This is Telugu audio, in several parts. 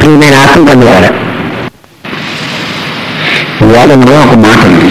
ప్రియమైన ఆత్మబంధు వారు వేదంలో ఒక మాట ఉంది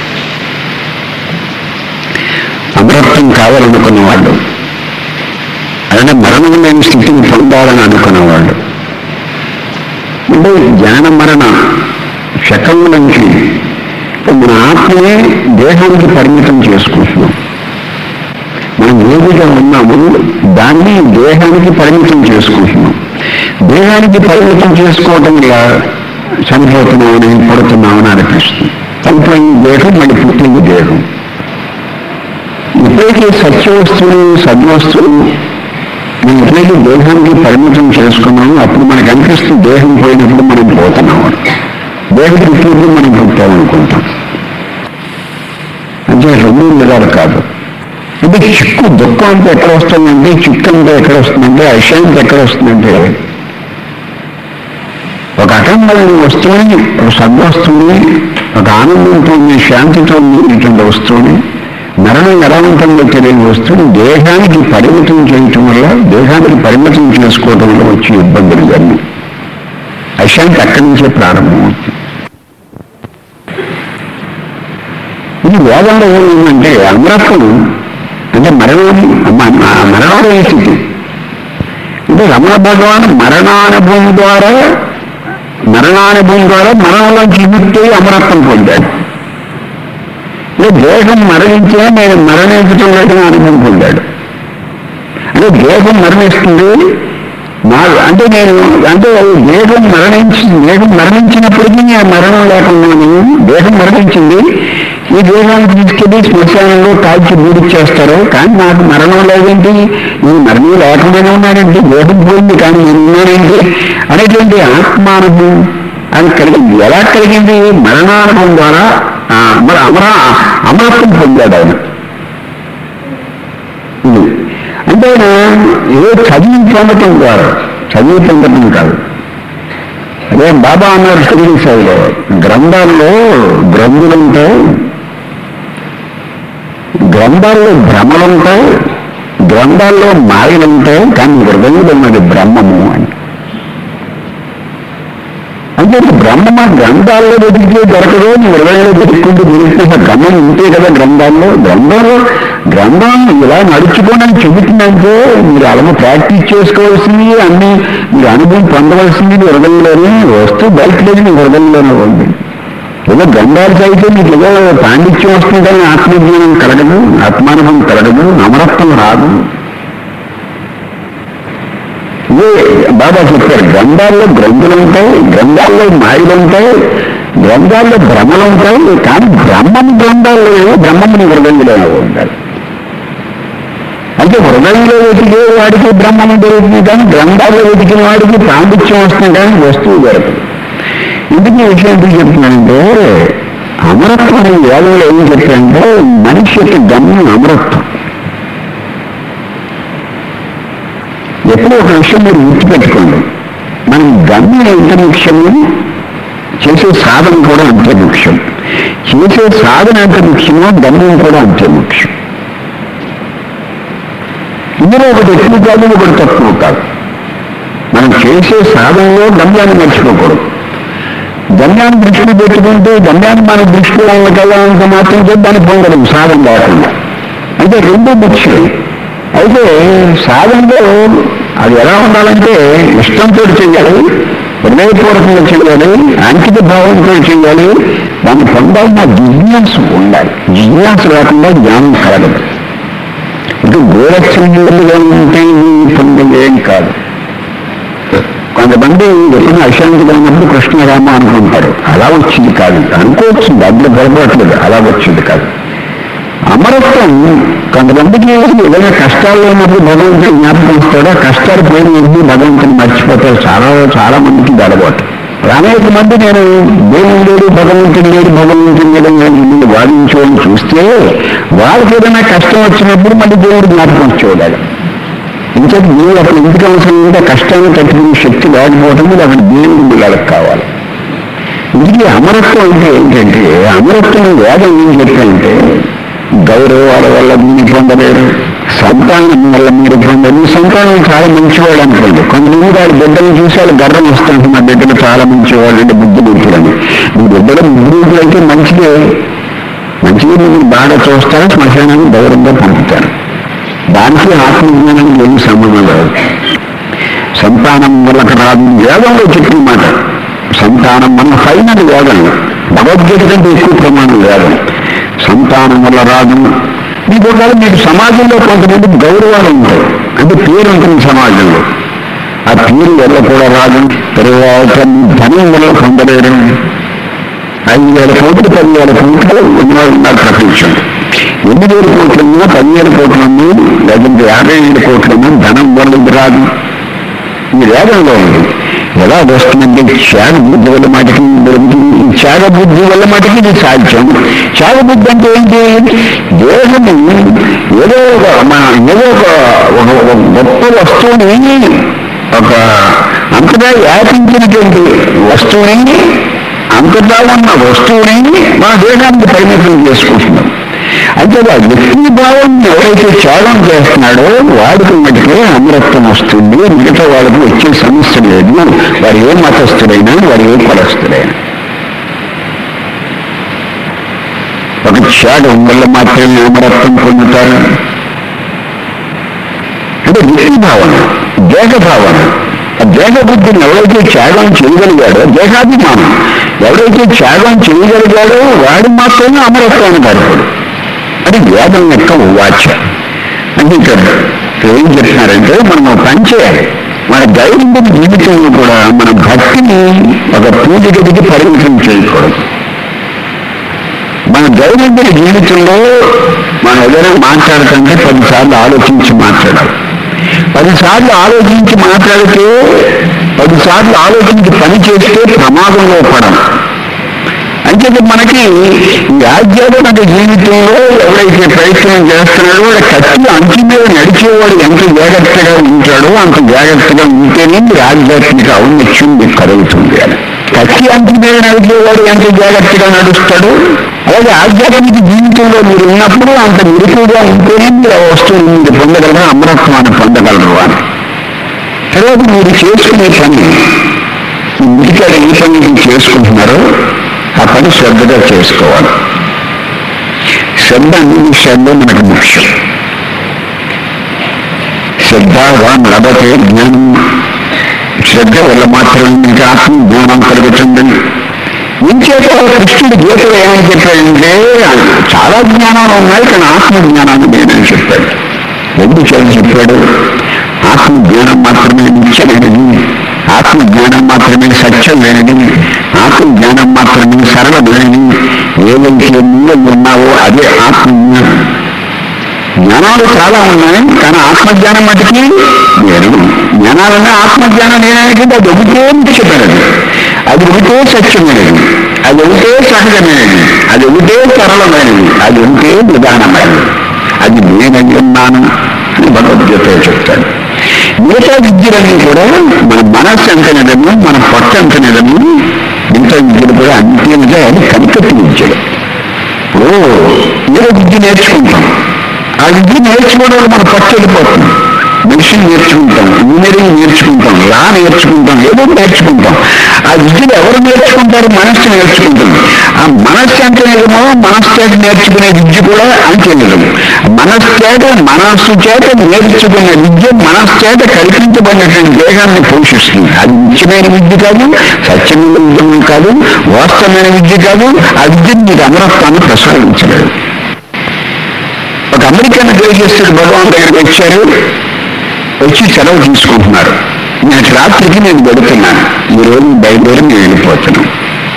అమరత్వం కావాలనుకున్న వాళ్ళు అలానే మరణం లేని స్థితిని పొందాలని అనుకున్నవాళ్ళు అంటే జ్ఞాన మరణ శకం నుంచి మన ఆత్మనే దేహానికి పరిమితం చేసుకుంటున్నాం మనం ఏదిగా ఉన్నాము దాన్ని దేహానికి పరిమితం చేసుకుంటున్నాం దేహానికి పరిమితం చేసుకోవటం వల్ల చనిపోతున్నామని పడుతున్నామని అనిపిస్తుంది చనిపోయిన దేహం మళ్ళీ పుట్టింది దేహం ఎప్పుడైతే సత్య వస్తువులు సద్వస్తువులు మనం ఎప్పుడైతే దేహానికి పరిమితం చేసుకున్నామో అప్పుడు మనకు అనిపిస్తుంది దేహం పోయినప్పుడు మనం పోతున్నాం అని. దేహం పుట్టినప్పుడు మనం పుట్టామనుకుంటాం అంటే రెండు విధాలు కాదు అంటే చిక్కు దుఃఖం అంటే ఎక్కడ వస్తుందంటే చిక్కు అంటే ఎక్కడ వస్తుందంటే అశాంతి ఎక్కడ వస్తుందంటే ఒక అఖండమైన వస్తువుని ఒక సద్వస్తువుని ఒక ఆనందంతో ఉంది, శాంతితో ఉంది ఇటువంటి వస్తువుని మరణం ఎలా ఉంటుందో తెలియని వస్తువుని దేహానికి పరిమితం చేయటం వల్ల దేహానికి పరిమితం చేసుకోవటం వల్ల వచ్చే ఇబ్బందులు ఇవన్నీ అశాంతి అక్కడి నుంచే ప్రారంభమవుతుంది ఇది వేదంలో ఏమైందంటే అమరత్వం అంటే మరణం మ- మ- మరణాలయ స్థితి అంటే రమణ భగవాన్ మరణానుభవం ద్వారా మరణానుభవం ద్వారా మరణంలోంచి విముక్తి అయి అమరత్వం పొందాడు అంటే దేహం మరణించే నేను మరణించడం లేదని అనుభవం పొందాడు అంటే దేహం మరణిస్తుంది నా అంటే నేను అంటే దేహం మరణించి దేహం మరణించినప్పటికీ నేను మరణం లేకున్నాను దేహం మరణించింది ఈ దేహానికి తీసుకెళ్ళి శ్మశానంలో కాల్చి బూడిచ్చేస్తారు కానీ నాకు మరణం లేదేంటి ఈ మరణం లేకుండానే ఉన్నానంటే దేహం పోయింది కానీ నేను ఉన్నానంటే అనేటువంటి ఆత్మానుభవం అది కలిగింది ఎలా కలిగింది మరణానుభవం ద్వారా ఆ, మరి అమర అమరత్వం పొందాడు ఆయన ఇది అంటే ఆయన ఏదో చదివి పొందటం ద్వారా చదివి పొందటం కాదు అదే బాబా అన్నారు షిరిడి సాయిలో గ్రంథాల్లో గ్రంథులుంటాయి గ్రంథాల్లో భ్రమలుంటాయి గ్రంథాల్లో మాయలుంటాయి కానీ హృదయంలో ఉన్నది బ్రహ్మము అని అంటే బ్రహ్మ గ్రంథాల్లో వెతికితే దొరకదు నీ హృదయంలో వెతుక్కుంటూ దొరికితే గమనం ఉంటే కదా గ్రంథాల్లో గ్రంథంలో గ్రంథం ఇలా నడుచుకోండి అని చెబుతుందంటే మీరు అలాగే ప్రాక్టీస్ చేసుకోవాల్సింది అన్ని మీరు అనుభవం పొందవలసింది మీ హృదయంలోనే వస్తూ బయట లేదు మీ హృదయంలోనే ఉంది ఏదో గ్రంథాలు చదివితే మీకు ఏదో పాండిత్యం వస్తుందని ఆత్మజ్ఞానం కలగదు ఆత్మానుభవం కలగదు అమరత్వం రాదు ఇదే బాబా చెప్పారు గ్రంథాల్లో గ్రంథులు ఉంటాయి గ్రంథాల్లో మాయలు ఉంటాయి గ్రంథాల్లో భ్రమలు ఉంటాయి కానీ బ్రహ్మం గ్రంథాల్లో ఏమో బ్రహ్మముని హృదయంలోనే ఉంటారు అంటే హృదయంలో వెతికే వాడికి బ్రహ్మం దొరుకుతుంది కానీ గ్రంథాల్లో వెతికిన వాడికి పాండిత్యం వస్తుంది కానీ వస్తువు దొరకదు ఇందుకు ఈ విషయం ఎందుకు చెప్తున్నానంటే అమరత్వం అనే వేదంలో ఏం చెప్పారంటే మనిషి యొక్క గమ్యం అమరత్వం ఎప్పుడో ఒక విషయం మీరు గుర్తుపెట్టుకోండి మనం గమ్యం ఎంత ముఖ్యము చేసే సాధన కూడా అంతే ముఖ్యం చేసే సాధన ఎంత ముఖ్యమో గమ్యం కూడా అంతే ముఖ్యం ఇందులో ఒకటి ఎక్కువ కాదు ఒకటి తక్కువ కాదు మనం చేసే సాధనలో గమ్యాన్ని మర్చిపోకూడదు గమ్యాన్ని దృష్టిలో పెట్టుకుంటే గమ్యాన్ని మన దృష్టిలో వెళ్ళగలంత మాత్రం చేసి దాన్ని పొందడం సాధన లేకుండా అయితే రెండు ముఖ్యం అయితే సాధనలో అది ఎలా ఉండాలంటే ఇష్టంతో చేయాలి హృదయపూర్వకంగా చేయాలి అంకిత భావంతో చేయాలి దాన్ని పొందాలన్న జిజ్ఞాస ఉండాలి జిజ్ఞాస లేకుండా జ్ఞానం కలగదు ఇది గోరక్షణీయులుగా ఉంటే పొందేం కాదు కొంతమంది ఎప్పుడు అశాంతిగా ఉన్నప్పుడు కృష్ణరామ అనుకుంటారు అలా వచ్చింది కాదు అనుకోవచ్చు దాంట్లో పొరపాట్లేదు అలా వచ్చింది కాదు అమరత్వం కొంతమందికి ఏదైనా కష్టాల్లో ఉన్నప్పుడు భగవంతుడు జ్ఞాపకం వస్తాడో కష్టాలు పోయిన వెంటనే భగవంతుని మర్చిపోతారు చాలా చాలా మందికి గడబోటు అనేక మంది నేను దేవుడు లేడు భగవంతుడు లేడు భగవంతుడు లేడు అని వాదించుకొని చూస్తే వాళ్ళకి ఏదైనా కష్టం వచ్చినప్పుడు మళ్ళీ దేవుడు జ్ఞాపకం వచ్చేవాడు ఇంకా దేవుడు అప్పుడు ఎందుకు అవసరం ఉంటే కష్టాన్ని తట్టుకునే శక్తి లేకపోవడం మీద అక్కడ దేవుడు వాళ్ళకి కావాలి ఇది అమరత్వం అంటే ఏంటంటే అమరత్వం వేదం ఏం చెప్పాలంటే గౌరవాల వల్ల దీన్ని పొందలేరు సంతానం వల్ల మీరు పొందే మీ సంతానం చాలా మంచివాడు అనుకోండి కొంతమంది వాళ్ళ బిడ్డలు చూసి వాళ్ళు గర్వం వస్తుంది మా బిడ్డలు చాలా మంచివాళ్ళు అంటే బుద్ధి బుద్ధులని మీ బిడ్డలు బుద్ధులు అయితే మంచిదే మంచిది మీరు బాగా చూస్తారు శ్మశానాన్ని గౌరవంగా పంపుతారు దానికి ఆత్మజ్ఞానానికి ఏమి సంబంధం లేదు సంతానం వల్ల రాదు వేదంలో చెప్పిన మాట సంతానం మన ఫైనల్ వేదం భగవద్గీత కంటే ఎక్కువ ప్రమాణం వేదం సంతానం వల్ల రాదు మీకు ఒకవేళ మీకు సమాజంలో కొంతమంది గౌరవాలు ఉంటాయి అంటే పేరు ఉంటుంది సమాజంలో ఆ పేరు వల్ల కూడా రాదు తర్వాత మీ ధనం వల్ల పొందలేరు ఐదు వేల కోట్లు పదివేల కోట్లు ఉన్నవాళ్ళు ఉన్నారు ప్రపంచం ఎన్ని వేల కోట్లు ఉన్నా పదివేల కోట్లు ఉన్నా లేదంటే యాభై వేల కోట్లు ఉన్నా ధనం వల్ల ఇది రాదు ఈ వేదంలో ఉంది ఎలా వస్తుందంటే త్యాగ బుద్ధి వల్ల మాటకి దొరుకుతుంది ఈ త్యాగ బుద్ధి వల్ల మాటకి ఇది సాధ్యం త్యాగ బుద్ధి అంటే ఏంటి దేహము ఏదో ఒక మన ఏదో ఒక ఒక ఒక గొప్ప వస్తువుని ఒక అంతగా వ్యాపించినటువంటి వస్తువుని అంతటా ఉన్న వస్తువుని మన దేహానికి పరిమితం చేసుకుంటున్నాం అంటే ఆ వ్యక్తి భావం ఎవరైతే త్యాగం చేస్తున్నాడో వాడికి మటుకే అమరత్వం వస్తుంది మిగతా వాళ్ళకి వచ్చే సమస్య లేదు వారు ఏ మతస్థుడైనా వారు ఏ కులస్థుడైనా ఒక త్యాగం వల్ల మాత్రమే అమరత్వం పొందుతారు అంటే వ్యక్తి భావన దేహ భావన ఆ దేహ బుద్ధిని ఎవరైతే త్యాగం చేయగలిగాడో దేహాభిమానం ఎవరైతే త్యాగం చేయగలిగాడో వాడు మాత్రమే అమరత్వానికి అర్హుడు అది వేదం యొక్క వాచ్య అంటే ఇక్కడ ఏం చెప్తున్నారంటే మనం ఒక పని చేయాలి మన దైనందిన జీవితంలో కూడా మన భక్తిని ఒక పూజ గదికి పరిమితం చేయకూడదు మన దైనందిన జీవితంలో మనం ఏదైనా మాట్లాడుతుంటే పదిసార్లు ఆలోచించి మాట్లాడాలి పదిసార్లు ఆలోచించి మాట్లాడితే పదిసార్లు ఆలోచించి పని చేస్తే ప్రమాదంలో పడం అంటే మనకి ఈ ఆధ్యాత్మిక జీవితంలో ఎవరైతే ప్రయత్నం చేస్తున్నాడో వాడు కత్తి అంచు మీద నడిచేవాడు ఎంత జాగ్రత్తగా ఉంటాడో అంత జాగ్రత్తగా ఉంటేనే ఈ ఆధ్యాత్మిక ఔన్నత్యం మీకు కలుగుతుంది అని కత్తి అంచు మీద నడిచేవాడు ఎంత జాగ్రత్తగా నడుస్తాడు అలాగే ఆధ్యాత్మిక జీవితంలో మీరు ఉన్నప్పుడు అంత మెరుపుగా ఉంటేనే మీరు ఆ వస్తువుని మీరు పొందగలరు అమరత్వాన్ని పొందగలరు అని తర్వాత మీరు చేసుకునే పని ఇంటికాడ ఏ పని మీరు చేసుకుంటున్నారో ఆ పని శ్రద్ధగా చేసుకోవాలి శ్రద్ధ అన్ని విషయాల్లో మనకు ముఖ్యం శ్రద్ధావాన్ లభతే జ్ఞానం శ్రద్ధ వల్ల మాత్రమే మీకు ఆత్మ జ్ఞానం కలుగుతుంది ఇంచేత కృష్ణుడు గీతలో ఏమని చెప్పాడంటే చాలా జ్ఞానాలు ఉన్నాయి కానీ ఆత్మ జ్ఞానాన్ని నేనని చెప్పాడు ఎందుకు చేయాలని చెప్పాడు ఆత్మ జ్ఞానం మాత్రమే నిత్యమైనది ఆత్మ జ్ఞానం మాత్రమే సత్యమైనది ఆత్మ జ్ఞానం మాత్రమే సరళమైనది ఏదైతే నువ్వు ఉన్నావో అదే ఆత్మ జ్ఞానం జ్ఞానాలు చాలా ఉన్నాయి కానీ ఆత్మజ్ఞానం మటుకి నేను జ్ఞానాలన్నా ఆత్మజ్ఞానం నేనంటే అది ఒకటే ముఖ్యమైనది అది ఒకటే సత్యమైనది అది ఒకటే సహజమైనది అది ఒకటే సరళమైనది అది ఒకటే నిదానమైనది అది నేనై ఉన్నాను అని భగవద్గీత చెప్తాడు మిగతా విద్యలన్నీ కూడా మన మనస్సు ఎంత నిజము మన పొట్ట ఎంత నిజము మిగతా విద్యలు కూడా అంతేగా అది కనికట్టి విద్యలు ఇప్పుడు ఏదో విద్య నేర్చుకుంటాం ఆ విద్య నేర్చుకోవడం మన పట్టు వెళ్ళిపోతుంది మెడిసిన్ నేర్చుకుంటాం ఇంజనీరింగ్ నేర్చుకుంటాం లా నేర్చుకుంటాం ఏదో నేర్చుకుంటాం ఆ విద్యను ఎవరు నేర్చుకుంటారు మనస్సు నేర్చుకుంటుంది ఆ మనస్సు అంటే నిజమో మనస్సు చేత నేర్చుకునే విద్య కూడా అంతే నిజం మనస్సు చేత మనస్సు చేత నేర్చుకునే విద్య మనస్సు చేత కల్పించబడినటువంటి దేహాన్ని పోషిస్తుంది అది నిత్యమైన విద్య కాదు సత్యమైన విద్య కాదు వాస్తవమైన విద్య కాదు ఆ విద్యను మీకు అమరత్వాన్ని ప్రసాదించలేదు ఒక అమెరికన్ గ్రాడ్యుయేట్ భగవాన్ దగ్గరికి వచ్చారు వచ్చి సెలవు తీసుకుంటున్నారు నేను రాత్రికి నేను పెడుతున్నాను ఈ రోజు బయలుదేరి నేను వెళ్ళిపోతున్నాను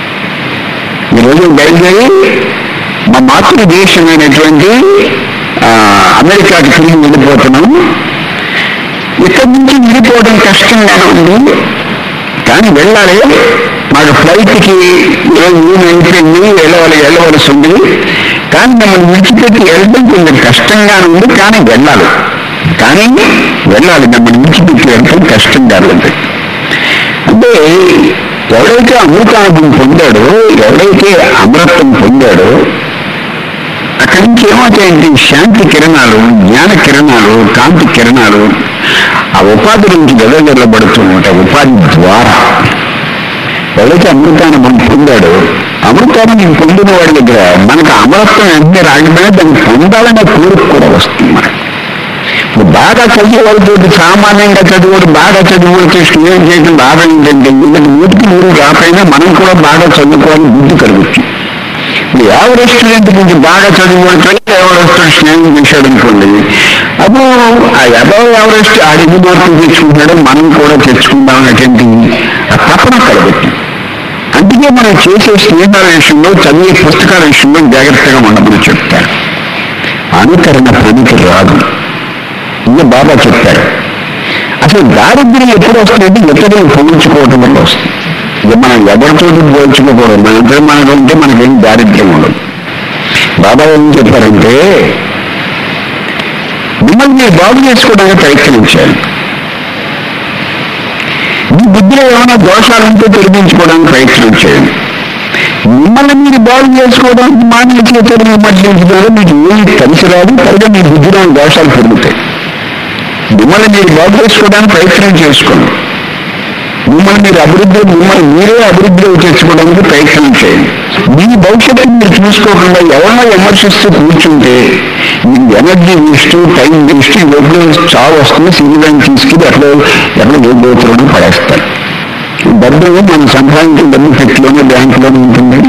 ఈ రోజు బయలుదేరి మా మాతృదేశమైనటువంటి ఆ, అమెరికాకి తిరిగి వెళ్ళిపోతున్నాం ఇక్కడి నుంచి వెళ్ళిపోవడం కష్టంగానే ఉంది కానీ వెళ్ళాలి మాకు ఫ్లైట్కి ఏం అయిపోయింది వెళ్ళవాలి వెళ్ళవలసి ఉంది కానీ మిమ్మల్ని విడిచిపెట్టి వెళ్ళడం కొంచెం కష్టంగానే ఉంది కానీ వెళ్ళాలి కానీ వెళ్ళాలి మిమ్మల్ని విడిచిపెట్టి వెళ్ళడం కష్టంగా ఉంది అంటే ఎవడైతే అమృతానుభవం పొందాడో ఎవడైతే అమరత్వం పొందాడో అక్కడి నుంచి ఏమవుతాయంటే శాంతి కిరణాలు జ్ఞాన కిరణాలు కాంతి కిరణాలు ఆ ఉపాధి నుంచి వెదజల్లబడుతూ ఉంటాయి ఉపాధి ద్వారా ఎవరైతే అమృతానుభవం పొందాడో అమృతాన్ని పొందిన వాడి దగ్గర మనకు అమరత్వం వెంటనే రాకపోయినా దాన్ని పొందాలనే కోరిక కూడా వస్తుంది మనకు ఇప్పుడు బాగా చదివే వాళ్ళతో సామాన్యంగా చదివాడు బాగా చదివాడితో స్టూడెంట్ చేయడం బాగా ఏంటంటే వీళ్ళకి నూటికి నూరు రాకపోయినా మనం కూడా బాగా చదువుకోవాలని బుద్ధి కలుగుతుంది ఇప్పుడు ఎవరి స్టూడెంట్ గురించి బాగా చదివాడితో ఎవరెస్ట్ స్నేహం చేశాడు అనుకోండి అప్పుడు ఆ ఎవరో ఎవరెస్ట్ అడిగి మార్కులు తెచ్చుకుంటాడో మనం కూడా తెచ్చుకుందాం అనేటువంటి ఆ తపన కలుగుతుంది అందుకే మనం చేసే స్నేహాల విషయంలో చదివే పుస్తకాల విషయంలో జాగ్రత్తగా ఉండమని చెప్తారు అనుకరణ పనికి రాదు ఇది బాబా చెప్పారు అసలు దారిద్ర్యం ఎప్పుడు వస్తుంది ఇతరులను పోల్చుకోవటం వల్ల వస్తుంది ఇక మనం ఎవరితో పోల్చుకోకూడదు మన ఇద్దరు మనకు ఉంటే మనకేం దారిద్ర్యం ఉండదు బాబా ఏం చెప్పారంటే మిమ్మల్ని మీరు బాగు చేసుకోవడానికి ప్రయత్నించాలి మీ బుద్ధిలో ఏమైనా దోషాలుంటే తొలగించుకోవడానికి ప్రయత్నం చేయండి మిమ్మల్ని మీరు బాగు చేసుకోవడానికి మానవ చేతులు విమర్శించడంలో మీకు ఏమి కలిసి రాదు పైగా మీ బుద్ధిలో దోషాలు పెరుగుతాయి మిమ్మల్ని మీరు బాగు చేసుకోవడానికి ప్రయత్నం చేసుకోండి మిమ్మల్ని మీరు అభివృద్ధి మిమ్మల్ని మీరే అభివృద్ధిలో తెచ్చుకోవడానికి ప్రయత్నం చేయండి మీ భవిష్యత్తుని మీరు చూసుకోకుండా ఎవరినో విమర్శిస్తూ కూర్చుంటే మీ ఎనర్జీ వేస్ట్ టైం వేస్ట్ ఎప్పుడు చావు వస్తుంది శరీరాన్ని తీసుకెళ్ళి ఎక్కడ ఎక్కడ ఏ గోత్రంలో పడేస్తారు డబ్బు మనం సంపాదించిన డబ్బు పెట్టిలోనే బ్యాంకులోనే ఉంటుంది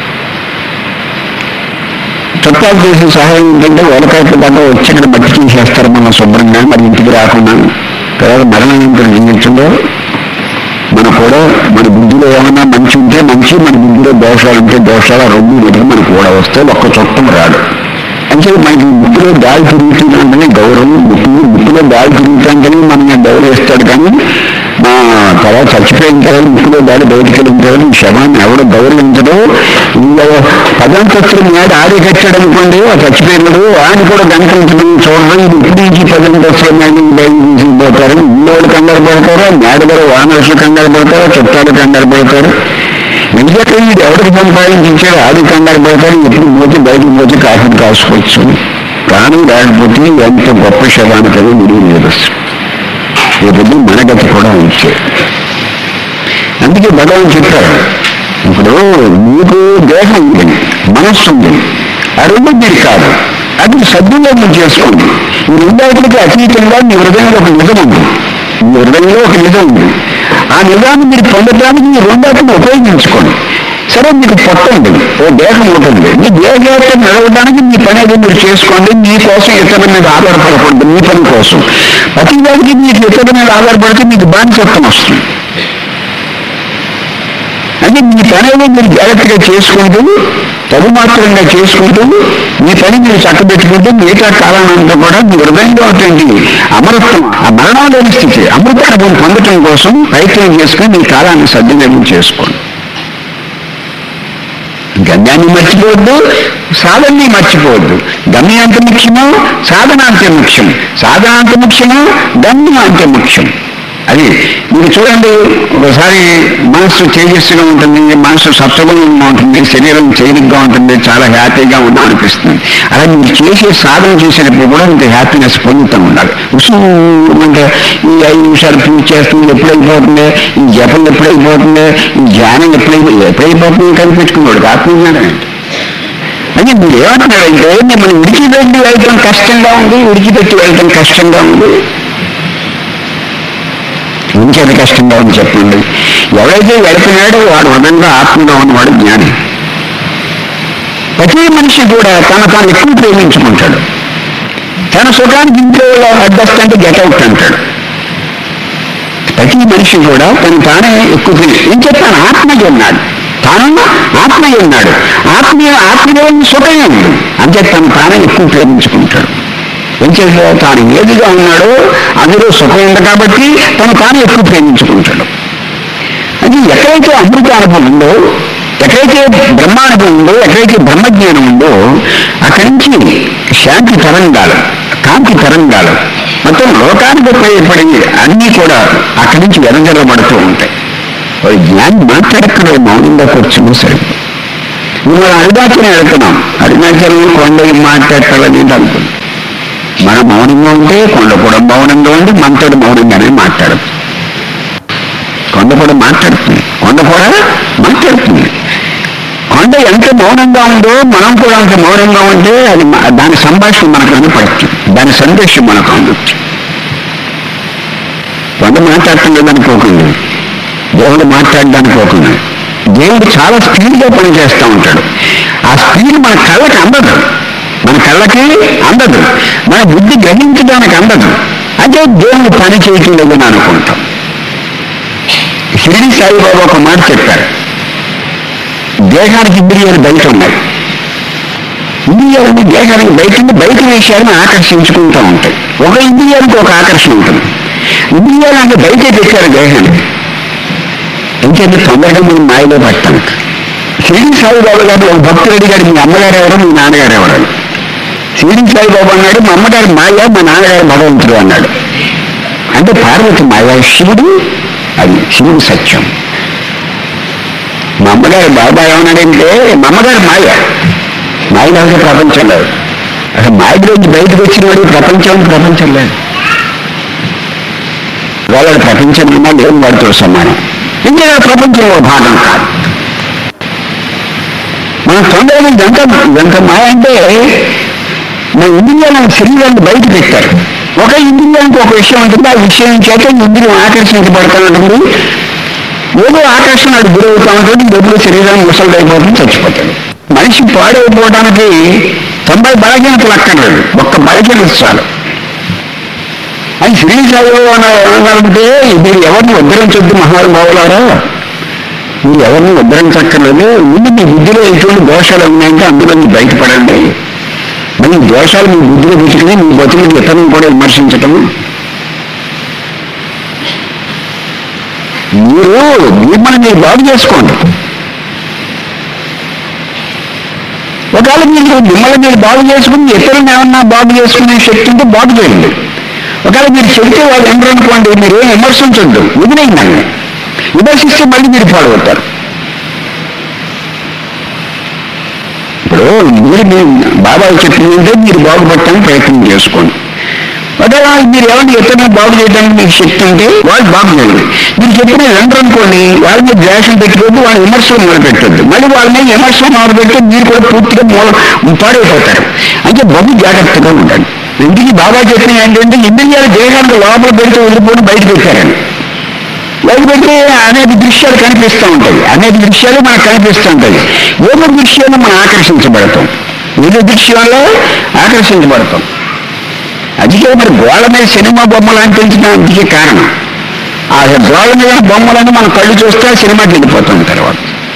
చుట్టాలు చేసే సహాయం ఏంటంటే వలకాయలు దాకా వచ్చి ఇక్కడ మట్టి తీసేస్తారు మనం శుభ్రంగా మరి ఇంటికి రాకుండా తర్వాత మరణానంతరం జీవితంలో మన కూడా మన బుద్ధిలో ఏమన్నా మంచి ఉంటే మంచి మన బుద్ధిలో దోషాలు ఉంటే దోషాలు ఆ రెండు వీటికి మనకు కూడా వస్తే ఒక్క చుట్టం రాడు అంటే మనకి బుద్ధిలో గాలి తిరుగుతుందంటేనే గౌరవం బుద్ధి బుద్ధిలో గాలి తిరుగుతుంటేనే మనల్ని గౌరవిస్తాడు కానీ మా తర్వాత చచ్చిపోయిన తర్వాత ముక్కులో దాడి బయటికి వెళ్ళిన తర్వాత ఈ శవాన్ని ఎవడో గౌరవించడు ఇంకా పదంతస్తులు మేడ ఆడి కట్టాడు అనుకోండి ఆ చచ్చిపోయినాడు ఆయన కూడా గణించడం చూడడం ఇది ఇప్పుడు నుంచి పదంతస్తుల మేడ బయట తీసుకుపోతారు ఇల్లు కంగారు పడతారు మేడ కూడా వానర్సులు కంగారు పడతారు చుట్టాలు కంగారు పడతారు ఎందుకంటే వీడు ఎవరికి సంపాదించాడు ఆడి కంగారు పడతారు ఎప్పుడు పోతే బయటకు పోతే కాఫీ కాసుకోవచ్చు ప్రాణం లేకపోతే ఎంత గొప్ప శవానికి అది విలువ లేదు రేపు మన గతి కూడా ఉంచే అందుకే భగవాన్ చెప్పారు ఇప్పుడు మీకు దేహం ఉంది మనస్సు ఉంది ఆ రెండు మీరు కాదు అది సద్వినియోగం చేసుకోండి ఈ రెండాటికి అతీతంగా మీ హృదయంలో ఒక నిజం ఉంది మీ హృదయంలో ఒక నిజం ఉంది ఆ నిజాన్ని మీరు పొందడానికి ఈ రెండాటిని ఉపయోగించుకోండి సరే మీకు పొట్ట ఉంది ఓ దేహం ఉంటుంది మీ దేహయాత్ర నడవడానికి మీ పని ఏదో మీరు చేసుకోండి మీకోసం ఇతరుల మీద ఆధారపడకూడదు మీ పని కోసం ప్రతి దానికి మీకు ఇతరుల మీద ఆధారపడితే మీకు బానిసత్వం వస్తుంది అంటే మీ పని ఏదో మీరు జాగ్రత్తగా చేసుకుంటూ తగుమాత్రంగా చేసుకుంటూ మీ పని మీరు చక్కబెట్టుకుంటూ మిగతా కాలానంతా కూడా మీ హృదయంలో ఉంటుంది అమరత్వం ఆ మరణం లేని స్థితి అమృతానుభవం పొందటం కోసం ప్రయత్నం చేసుకుని మీ కాలాన్ని సద్వినియోగం చేసుకోండి గమ్యాన్ని మర్చిపోవద్దు సాధనని మర్చిపోవద్దు గమ్యం అంత ముఖ్యమో సాధన అంతే ముఖ్యం సాధన అంత ముఖ్యమో గమ్యం అంతే ముఖ్యం అది మీరు చూడండి ఒకసారి మనసు తేజస్సుగా ఉంటుంది మనసు సత్వగుణంగా ఉంటుంది శరీరం తేలిగ్గా ఉంటుంది చాలా హ్యాపీగా ఉందా అనిపిస్తుంది అలా మీరు చేసే సాధన చేసేటప్పుడు కూడా ఇంత హ్యాపీనెస్ పొందుతూ ఉండాలి ఉసు అంటే ఈ ఐదు నిమిషాలు పూజ చేస్తుంది ఎప్పుడైపోతుంది ఈ జపం ఎప్పుడైపోతుంది ఈ ధ్యానం ఎప్పుడైపో ఎప్పుడైపోతుంది కనిపెట్టుకున్నాడు ఆత్మజ్ఞానం ఏంటి అంటే మీరు ఏమంటున్నారంటే మిమ్మల్ని విడిచిపెట్టి వెళ్ళటం కష్టంగా ఉంది విడిచిపెట్టి వెళ్ళటం కష్టంగా ఉంది ఇంకేది కష్టంగా ఉంది చెప్పండి ఎవరైతే వెళుతున్నాడో వాడు హృదయంగా ఆత్మగా ఉన్నవాడు జ్ఞాని ప్రతి మనిషి కూడా తన తాను ఎక్కువ ప్రేమించుకుంటాడు తన సుఖానికి ఇంట్లో అడ్జస్ట్ అంటే గెటౌట్ అంటాడు ప్రతి మనిషి కూడా తను తానే ఎక్కువ ప్రేమి ఏం చెప్తాను ఆత్మయ్య ఉన్నాడు తాను ఆత్మయ్య ఉన్నాడు ఆత్మీయ ఆత్మీయ సుఖమే ఉంది అంతే తను తానే ఎక్కువ ప్రేమించుకుంటాడు ఏం చేశాడు తాను ఏదిగా ఉన్నాడో అందులో సుఖం ఉంది కాబట్టి తను తాను ఎక్కువ ప్రేమించుకుంటాడు అది ఎక్కడైతే అమృత అనుభవం ఉందో ఎక్కడైతే బ్రహ్మానుభవం ఉందో ఎక్కడైతే బ్రహ్మజ్ఞానం ఉందో అక్కడి నుంచి శాంతి తరంగాలు కాంతి తరంగాలు మొత్తం లోకానికి ఉపయోగపడి అన్నీ కూడా అక్కడి నుంచి వెనజల్లబడుతూ ఉంటాయి వాడు జ్ఞాని మాట్లాడక్కడ మౌనంగా కూర్చుని సరిపోయి ఇప్పుడు మనం అరుణాచలం వెళ్తున్నాం అరుణాచలం కొండ ఏం మాట్లాడాలని అనుకుంది మనం మౌనంగా ఉంటే కొండ కూడా మౌనంగా ఉండి మనతోటి మౌనంగానే మాట్లాడదు కొండ కూడా మాట్లాడుతుంది కొండ కూడా మాట్లాడుతుంది కొండ ఎంత మౌనంగా ఉందో మనం కూడా అంత మౌనంగా ఉంటే అది మ- దాని సంభాషణ మనకు వినపడుతుంది దాని సందేశం మనకు అందొచ్చు కొండ మాట్లాడుతుంది అనుకోకుండా దేవుడు మాట్లాడడానికి పోకుండా దేవుడు చాలా స్పీడ్గా పనిచేస్తూ ఉంటాడు ఆ స్పీడ్ మన కళ్ళకి అందదు మన కళ్ళకి అందదు మన బుద్ధి గ్రహించడానికి అందదు అంటే దేవుడు పని చేయటం లేదని అనుకుంటాం షిరిడి సాయిబాబా ఒక మాట చెప్పారు దేహానికి ఇంద్రియాలు బయట ఉన్నాయి ఇంద్రియాలని దేహానికి బయట ఉండి బయట విషయాలను ఆకర్షించుకుంటూ ఉంటాయి ఒక ఇంద్రియానికి ఒక ఆకర్షణ ఉంటుంది ఇంద్రియాలు అంటే బయటే పెట్టారు దేహానికి ఇంకేంటి తొందరగా మీరు మాయలో పట్టానికి షిరిడి సాయిబాబా గారు ఒక భక్తుడు అడిగాడు మీ అమ్మగారు ఎవరు మీ నాన్నగారు ఎవరు అని. షిరిడి సాయిబాబా అన్నాడు మా అమ్మగారు మాయ మా నాన్నగారు భగవంతుడు అన్నాడు అంటే పార్వతి మాయ శివుడు అది శివుడు సత్యం మా అమ్మగారు బాబా ఏమన్నాడంటే మా అమ్మగారు మాయ మాయ లేకపోతే ప్రపంచం లేదు అసలు మాయలోంచి బయటకు వచ్చిన వాడు ప్రపంచం ప్రపంచం లేదు వాళ్ళ ప్రపంచం ఉన్నా లేని వాడితో సమానం ఇంకా ప్రపంచంలో భాగం కాదు మన తొందరగా ఎంత ఎంత మాయ అంటే మన ఇంద్రియాలను శరీరాన్ని బయట పెట్టారు ఒక ఇంద్రియానికి ఒక విషయం ఉంటుంది ఆ విషయం చేత ఇంద్రియం ఆకర్షించబడుతూ ఉంటుంది ఏదో ఆకర్షణకు గురవుతూ ఉంటుంది ఎప్పుడు శరీరాన్ని ముసలిదైపోతుంది చచ్చిపోతాడు మనిషి పాడైపోవడానికి తొంభై బలహీనతలు అక్కర్లేదు ఒక్క బలహీనత చాలు అది శ్రీ సాయిబాబు ఏమన్నారంటే మీరు ఎవరిని ఉద్ధరించొద్దు మహానుభావులారా మీరు ఎవరిని ఉద్ధరించక్కర్లేదు ముందు మీ బుద్ధిలో ఎటువంటి దోషాలు ఉన్నాయంటే అందులో మీరు బయటపడండి మరి ఈ దోషాలు మీ బుద్ధిలో పెట్టుకుని మీ బతుకులు ఇతరులను కూడా విమర్శించటం మీరు మిమ్మల్ని మీరు బాగు చేసుకోండి ఒకవేళ మీరు మిమ్మల్ని మీరు బాగు చేసుకుని ఇతరులను ఏమన్నా బాగు చేసుకునే శక్తి ఉంటే బాగు చేయండి ఒకవేళ మీరు చెబితే వాళ్ళు ఎండరు అనుకోండి మీరు ఏం విమర్శించొద్దు వదిలేయండి విమర్శిస్తే మళ్ళీ మీరు పాడవుతారు ఇప్పుడు మీరు మీ బాబాయ్ చెప్పిందంటే మీరు బాగుపడటానికి ప్రయత్నం చేసుకోండి ఒకవేళ మీరు ఎవరిని ఎత్తనా బాగు చేయడానికి మీకు శక్తి ఉంటే వాళ్ళు బాగు చేయండి మీరు చెప్పిన ఎండరు అనుకోండి వాళ్ళ మీద ద్వేషం పెట్టుకోవద్దు వాళ్ళ విమర్శలు మొదలు పెట్టద్దు మళ్ళీ వాళ్ళ మీద విమర్శలు మొదలు పెడితే మీరు కూడా పూర్తిగా మూల పాడైపోతారు అంటే బహు జాగ్రత్తగా ఉండండి ఇంటికి బాబా చెప్పిన ఏంటంటే ఇంద్రియాలు దేహానికి లోపల పెడితే వెళ్ళిపోయి బయట పెట్టారని బయట పెడితే అనేక దృశ్యాలు కనిపిస్తూ ఉంటాయి అనేక దృశ్యాలు మనకు కనిపిస్తూ ఉంటాయి ఏదో దృశ్యాలు మనం ఆకర్షించబడతాం ఏదో దృశ్యంలో ఆకర్షించబడతాం అందుకే మరి గోడ మీద సినిమా బొమ్మలు అంటించడానికి కారణం ఆ గోడ మీద బొమ్మలను మన కళ్ళు చూస్తే ఆ సినిమాకి వెళ్ళిపోతాం తర్వాత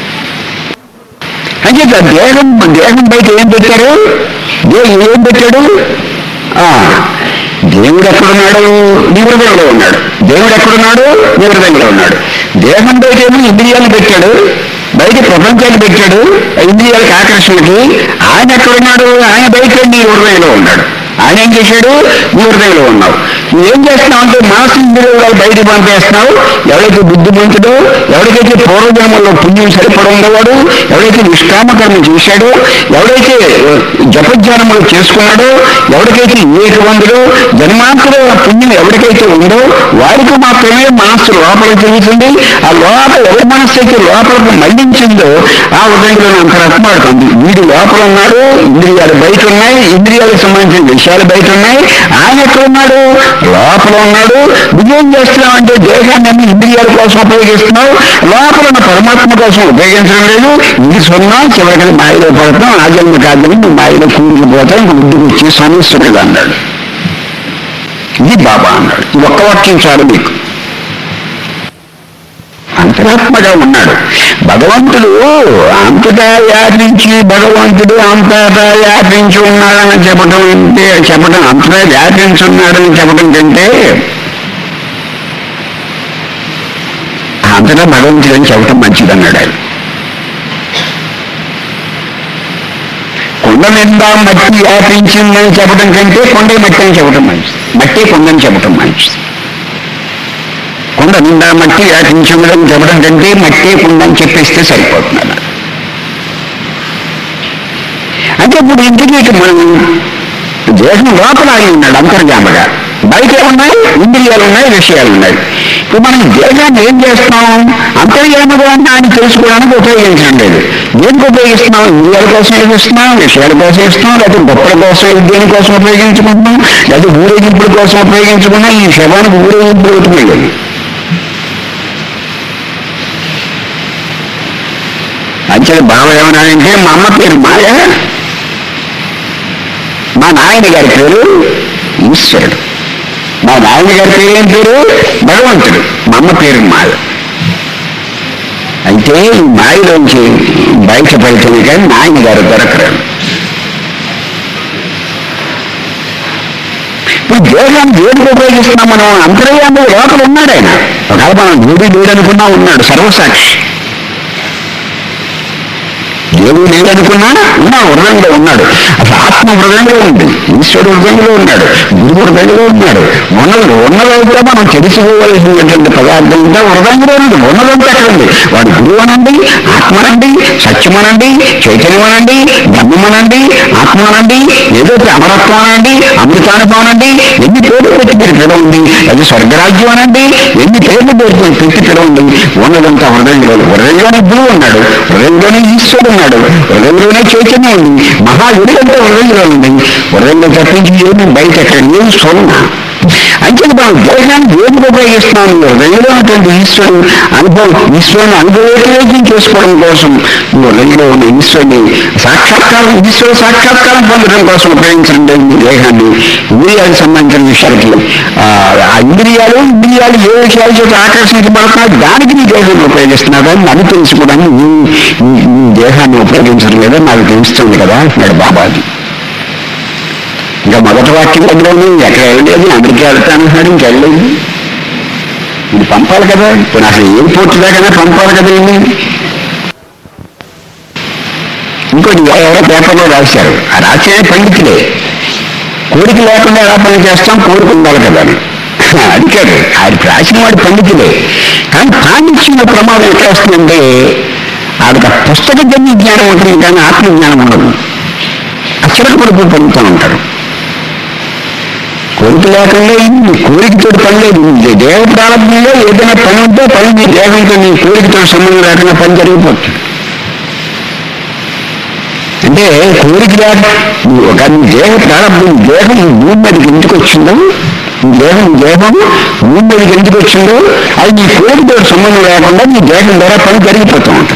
అంటే ఆ దేహం దేహం బయట ఏం పెట్టారు దేవుడు ఏం పెట్టాడు ఆ, దేవుడు ఎక్కడున్నాడు నీ హృదయంలో ఉన్నాడు దేవుడు ఎక్కడున్నాడు నీ హృదయంలో ఉన్నాడు దేహం బయట ఏమో ఇంద్రియాలు పెట్టాడు బయట ప్రపంచాన్ని పెట్టాడు ఆ ఇంద్రియాలకు ఆకర్షణకి ఆయన ఎక్కడున్నాడు ఆయన బయట నీ హృదయంలో ఉన్నాడు ఆయన ఏం చేశాడు నీ హృదయంలో ఉన్నావు నువ్వు ఏం చేస్తున్నావు అంటే మనసు ఇంద్రియాలు బయట పంపేస్తున్నావు ఎవరైతే బుద్ధిమంతుడో ఎవరికైతే పూర్వజన్మల్లో పుణ్యం సరిపడ ఉండేవాడు ఎవరైతే నిష్కామకర్మ చేశాడో ఎవరైతే జపజ్ఞానములు చేసుకున్నాడో ఎవరికైతే వివేకవంతుడో జన్మాంతర పుణ్యం ఎవరికైతే ఉందో వారికి మాత్రమే మనస్సు లోపల తిరుగుతుంది ఆ లోపల ఎవరి మనస్సు అయితే లోపలకు మళ్లించిందో ఆ హృదయంలో అంతరాత్మాడుతుంది వీడు లోపల ఉన్నాడు ఇంద్రియాలు బయట ఉన్నాయి ఇంద్రియాలకు సంబంధించిన విషయాలు బయట ఉన్నాయి ఆయన ఎక్కడ ఉన్నాడు లోపల ఉన్నాడు నువ్వేం చేస్తున్నావు అంటే దేహాన్ని అన్ని ఇంద్రియాల కోసం ఉపయోగిస్తున్నావు లోపల ఉన్న పరమాత్మ కోసం ఉపయోగించడం లేదు ఇది సున్నా చివరికి మాయలో పడతాం ఆ జన్మ కాదని నువ్వు మాయలో కూరుకుపోతాం ఇంక బుద్ధికి వచ్చి సమస్యడు అన్నాడు ఇది బాబా అన్నాడు ఇది ఒక్క వాక్యం చాలు మీకు అంతరాత్మగా ఉన్నాడు భగవంతుడు అంతటా వ్యాపించి భగవంతుడు అంతటా వ్యాపించి ఉన్నాడని చెప్పడం అంటే చెప్పడం అంతటా వ్యాపించి ఉన్నాడని చెప్పడం కంటే అంతటా భగవంతుడు అని చెప్పడం మంచిదన్నాడు ఆయన కొండ నిండా మట్టి వ్యాపించిందని చెప్పడం కంటే కొండే మట్టి అని చెప్పడం మంచిది మట్టి కొండని చెప్పడం మంచిది కొండ నిండా మట్టి వ్యాపించిందని చెప్పడం కంటే మట్టి కొండని చెప్పేస్తే సరిపోతున్నాడు అంటే ఇప్పుడు ఇంటికి ఇటు మనం దేశం లోపల ఆయన ఉన్నాడు అంతర్జామగా బయట ఏమున్నాయి ఇంద్రియాలు ఉన్నాయి విషయాలు ఉన్నాయి ఇప్పుడు మనం దేశాన్ని ఏం చేస్తున్నాం అంతర్జామగా అని ఆయన తెలుసుకోవడానికి ఉపయోగించడం లేదు దేనికి ఉపయోగిస్తున్నాం ఇంద్రియాల కోసం ఉపయోగిస్తున్నాం విషయాల కోసం ఇస్తున్నాం లేకపోతే గొప్పల కోసం దేనికోసం ఉపయోగించుకుంటున్నాం లేకపోతే ఊరేగింపుల కోసం ఉపయోగించుకున్నాం ఈ శవానికి ఊరేగింపులు అవుతున్నాయి అంచెల బావ ఏమన్నాడంటే మా అమ్మ పేరు మాయ మా నాయన గారి పేరు ఈశ్వరుడు మా నాయన గారి పేరు ఏం పేరు భగవంతుడు మా అమ్మ పేరు మాయ అయితే ఈ మాయలోంచి బయటపడితేనే కానీ నాయన గారు దొరకరాడు ఇప్పుడు దేహాన్ని దేనికి ఉపయోగిస్తున్నాం మనం అంతర్యాన్ని లోపల ఉన్నాడు ఆయన ఒకవేళ మనం దేవుడి దేవుడు అనుకున్నా ఉన్నాడు సర్వసాక్షి దేవుడు లేదనుకున్నా ఉన్నా హృదయంలో ఉన్నాడు అసలు ఆత్మ హృదయంలో ఉంది ఈశ్వరుడు హృదయంలో ఉన్నాడు గురువు హృదయంలో ఉన్నాడు ఉన్నది ఉన్నదంతా మనం తెలుసుకోవలసినటువంటి పదార్థం అంతా హృదయంలో ఉంది ఉన్నదంతా అక్కడ ఉంది వాడు గురువు అనండి ఆత్మనండి సత్యమనండి చైతన్యమనండి బ్రహ్మమనండి ఆత్మనండి ఏదో అమరత్వం అనండి అమృతానుభవం అనండి ఎన్ని పేర్లు పెట్టి మీరు పిలవండి అది స్వర్గరాజ్యం అనండి ఎన్ని పేర్లు పెట్టి పెట్టి పిలవండి ఉన్నదంతా హృదయంలో హృదయంలోనే గురువు ఉన్నాడు హృదయంలోనే ఈశ్వరుడు ఉన్నాడు హృదయంలోనే చైతన్యం ఉంది మహాయుడంతా హృదయంలో ఉంది హృదయంలో తప్పించి ఏమి బయట ఎక్కడ ఏమి సున్నా అంటే మనం దేహాన్ని ఏమికి ఉపయోగిస్తున్నాం హృదయంలో ఉన్నటువంటి ఈశ్వరుడు అనుభవం ఈశ్వరుని అనుభవేకం చేసుకోవడం కోసం హృదయంలో ఉన్న ఈశ్వరుని సాక్షాత్కారం ఈశ్వర సాక్షాత్కారం పొందడం కోసం ఉపయోగించండి ఈ దేహాన్ని ఇంద్రియాలకు సంబంధించిన విషయాలకి ఆ ఆ ఇంద్రియాలు ఇంద్రియాలు ఏ విషయాల చేత ఆకర్షించబడుతున్నాయి దానికి నీ దేహాన్ని ఉపయోగిస్తున్నావు కానీ నన్ను తెలుసుకోవడానికి నీ నీ- నీ దేహాన్ని ఉపయోగించడం లేదా నాకు తెలుస్తుంది కదా అంటున్నాడు బాబాజీ ఇంకా మొదటి వాక్యం దగ్గరనే ఎక్కడ వెళ్ళలేదు అమెరికా వెళ్తానంటున్నాడు ఇంకెళ్ళలేదు ఇది పంపాలి కదా ఇప్పుడు అసలు ఎయిర్పోర్ట్ దాకా పంపాలి కదా ఇది ఇంకోటి ఎవరో పేపర్లో రాశారు ఆ రాసే పండితులే కోరిక లేకుండా ఎలా పని చేస్తాం కోరిక ఉండాలి కదా అని. అది కాదు ఆయన రాసిన వాడు పండితులే కానీ పాండిత్యంలో ప్రమాదం ఎట్లా వస్తుందంటే ఆవిడ పుస్తక జన్య జ్ఞానం ఉంటుంది కానీ ఆత్మజ్ఞానం ఉండదు అక్షరకు పడుకు పొందుతూ ఉంటారు కోరిక లేకుండా ఇది కోరికతో పని లేదు ఇది దేవ ప్రారంభంలో ఏదైనా పని ఉంటే పని నీ దేహంతో నీ కోరికతో సంబంధం లేకుండా పని జరిగిపోతుంది అంటే కోరిక లేక ఒక నీ దేహ ప్రారంభం దేహం ఈ భూమి మీదకి ఎందుకు వచ్చిందో ఈ దేహం దేహం భూమి మీదకి ఎందుకు వచ్చిందో అది నీ కోరికతో సంబంధం లేకుండా నీ దేహం ద్వారా పని జరిగిపోతూ ఉంటుంది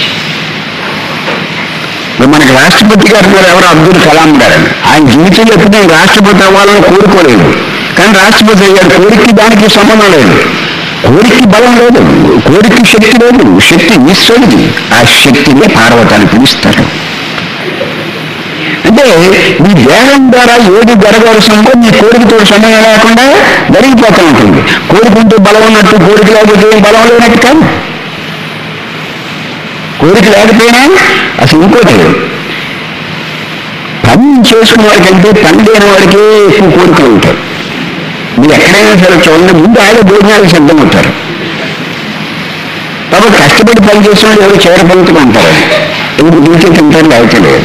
ఇప్పుడు మనకి రాష్ట్రపతి గారు ఉన్నారు ఎవరు అబ్దుల్ కలాం గారని ఆయన జీవితంలో ఎప్పుడు నేను రాష్ట్రపతి అవ్వాలని కోరుకోలేదు కానీ రాష్ట్రపతి అయ్యాడు కోరికకి దానికి సంబంధం లేదు కోరికకి బలం లేదు కోరికకి శక్తి లేదు శక్తి ఈశ్వరుడిది ఆ శక్తిని పార్వతాన్ని పిలుస్తారు అంటే నీ దేహం ద్వారా ఏది జరగవలసిందో నీ కోరికతో సంబంధం లేకుండా జరిగిపోతూ ఉంటుంది కోరికుంటే బలం ఉన్నట్టు కోరిక లేకపోతే ఏం బలం లేనట్టు కాదు కోరిక లేకపోయినా అసలు ఇంకోటి పని చేసుకున్న వాడికి అంటే పని లేని వాడికి ఎక్కువ కోరికలు ఉంటాయి మీరు ఎక్కడైనా సరే చూడండి ముందు ఆయన భోజనాలు సిద్ధమవుతారు కాబట్టి కష్టపడి పని చేసిన వాళ్ళు ఎవరు చివరి పంతులు ఉంటారు ఎందుకు దించే తింటారు లేకపోతే లేదు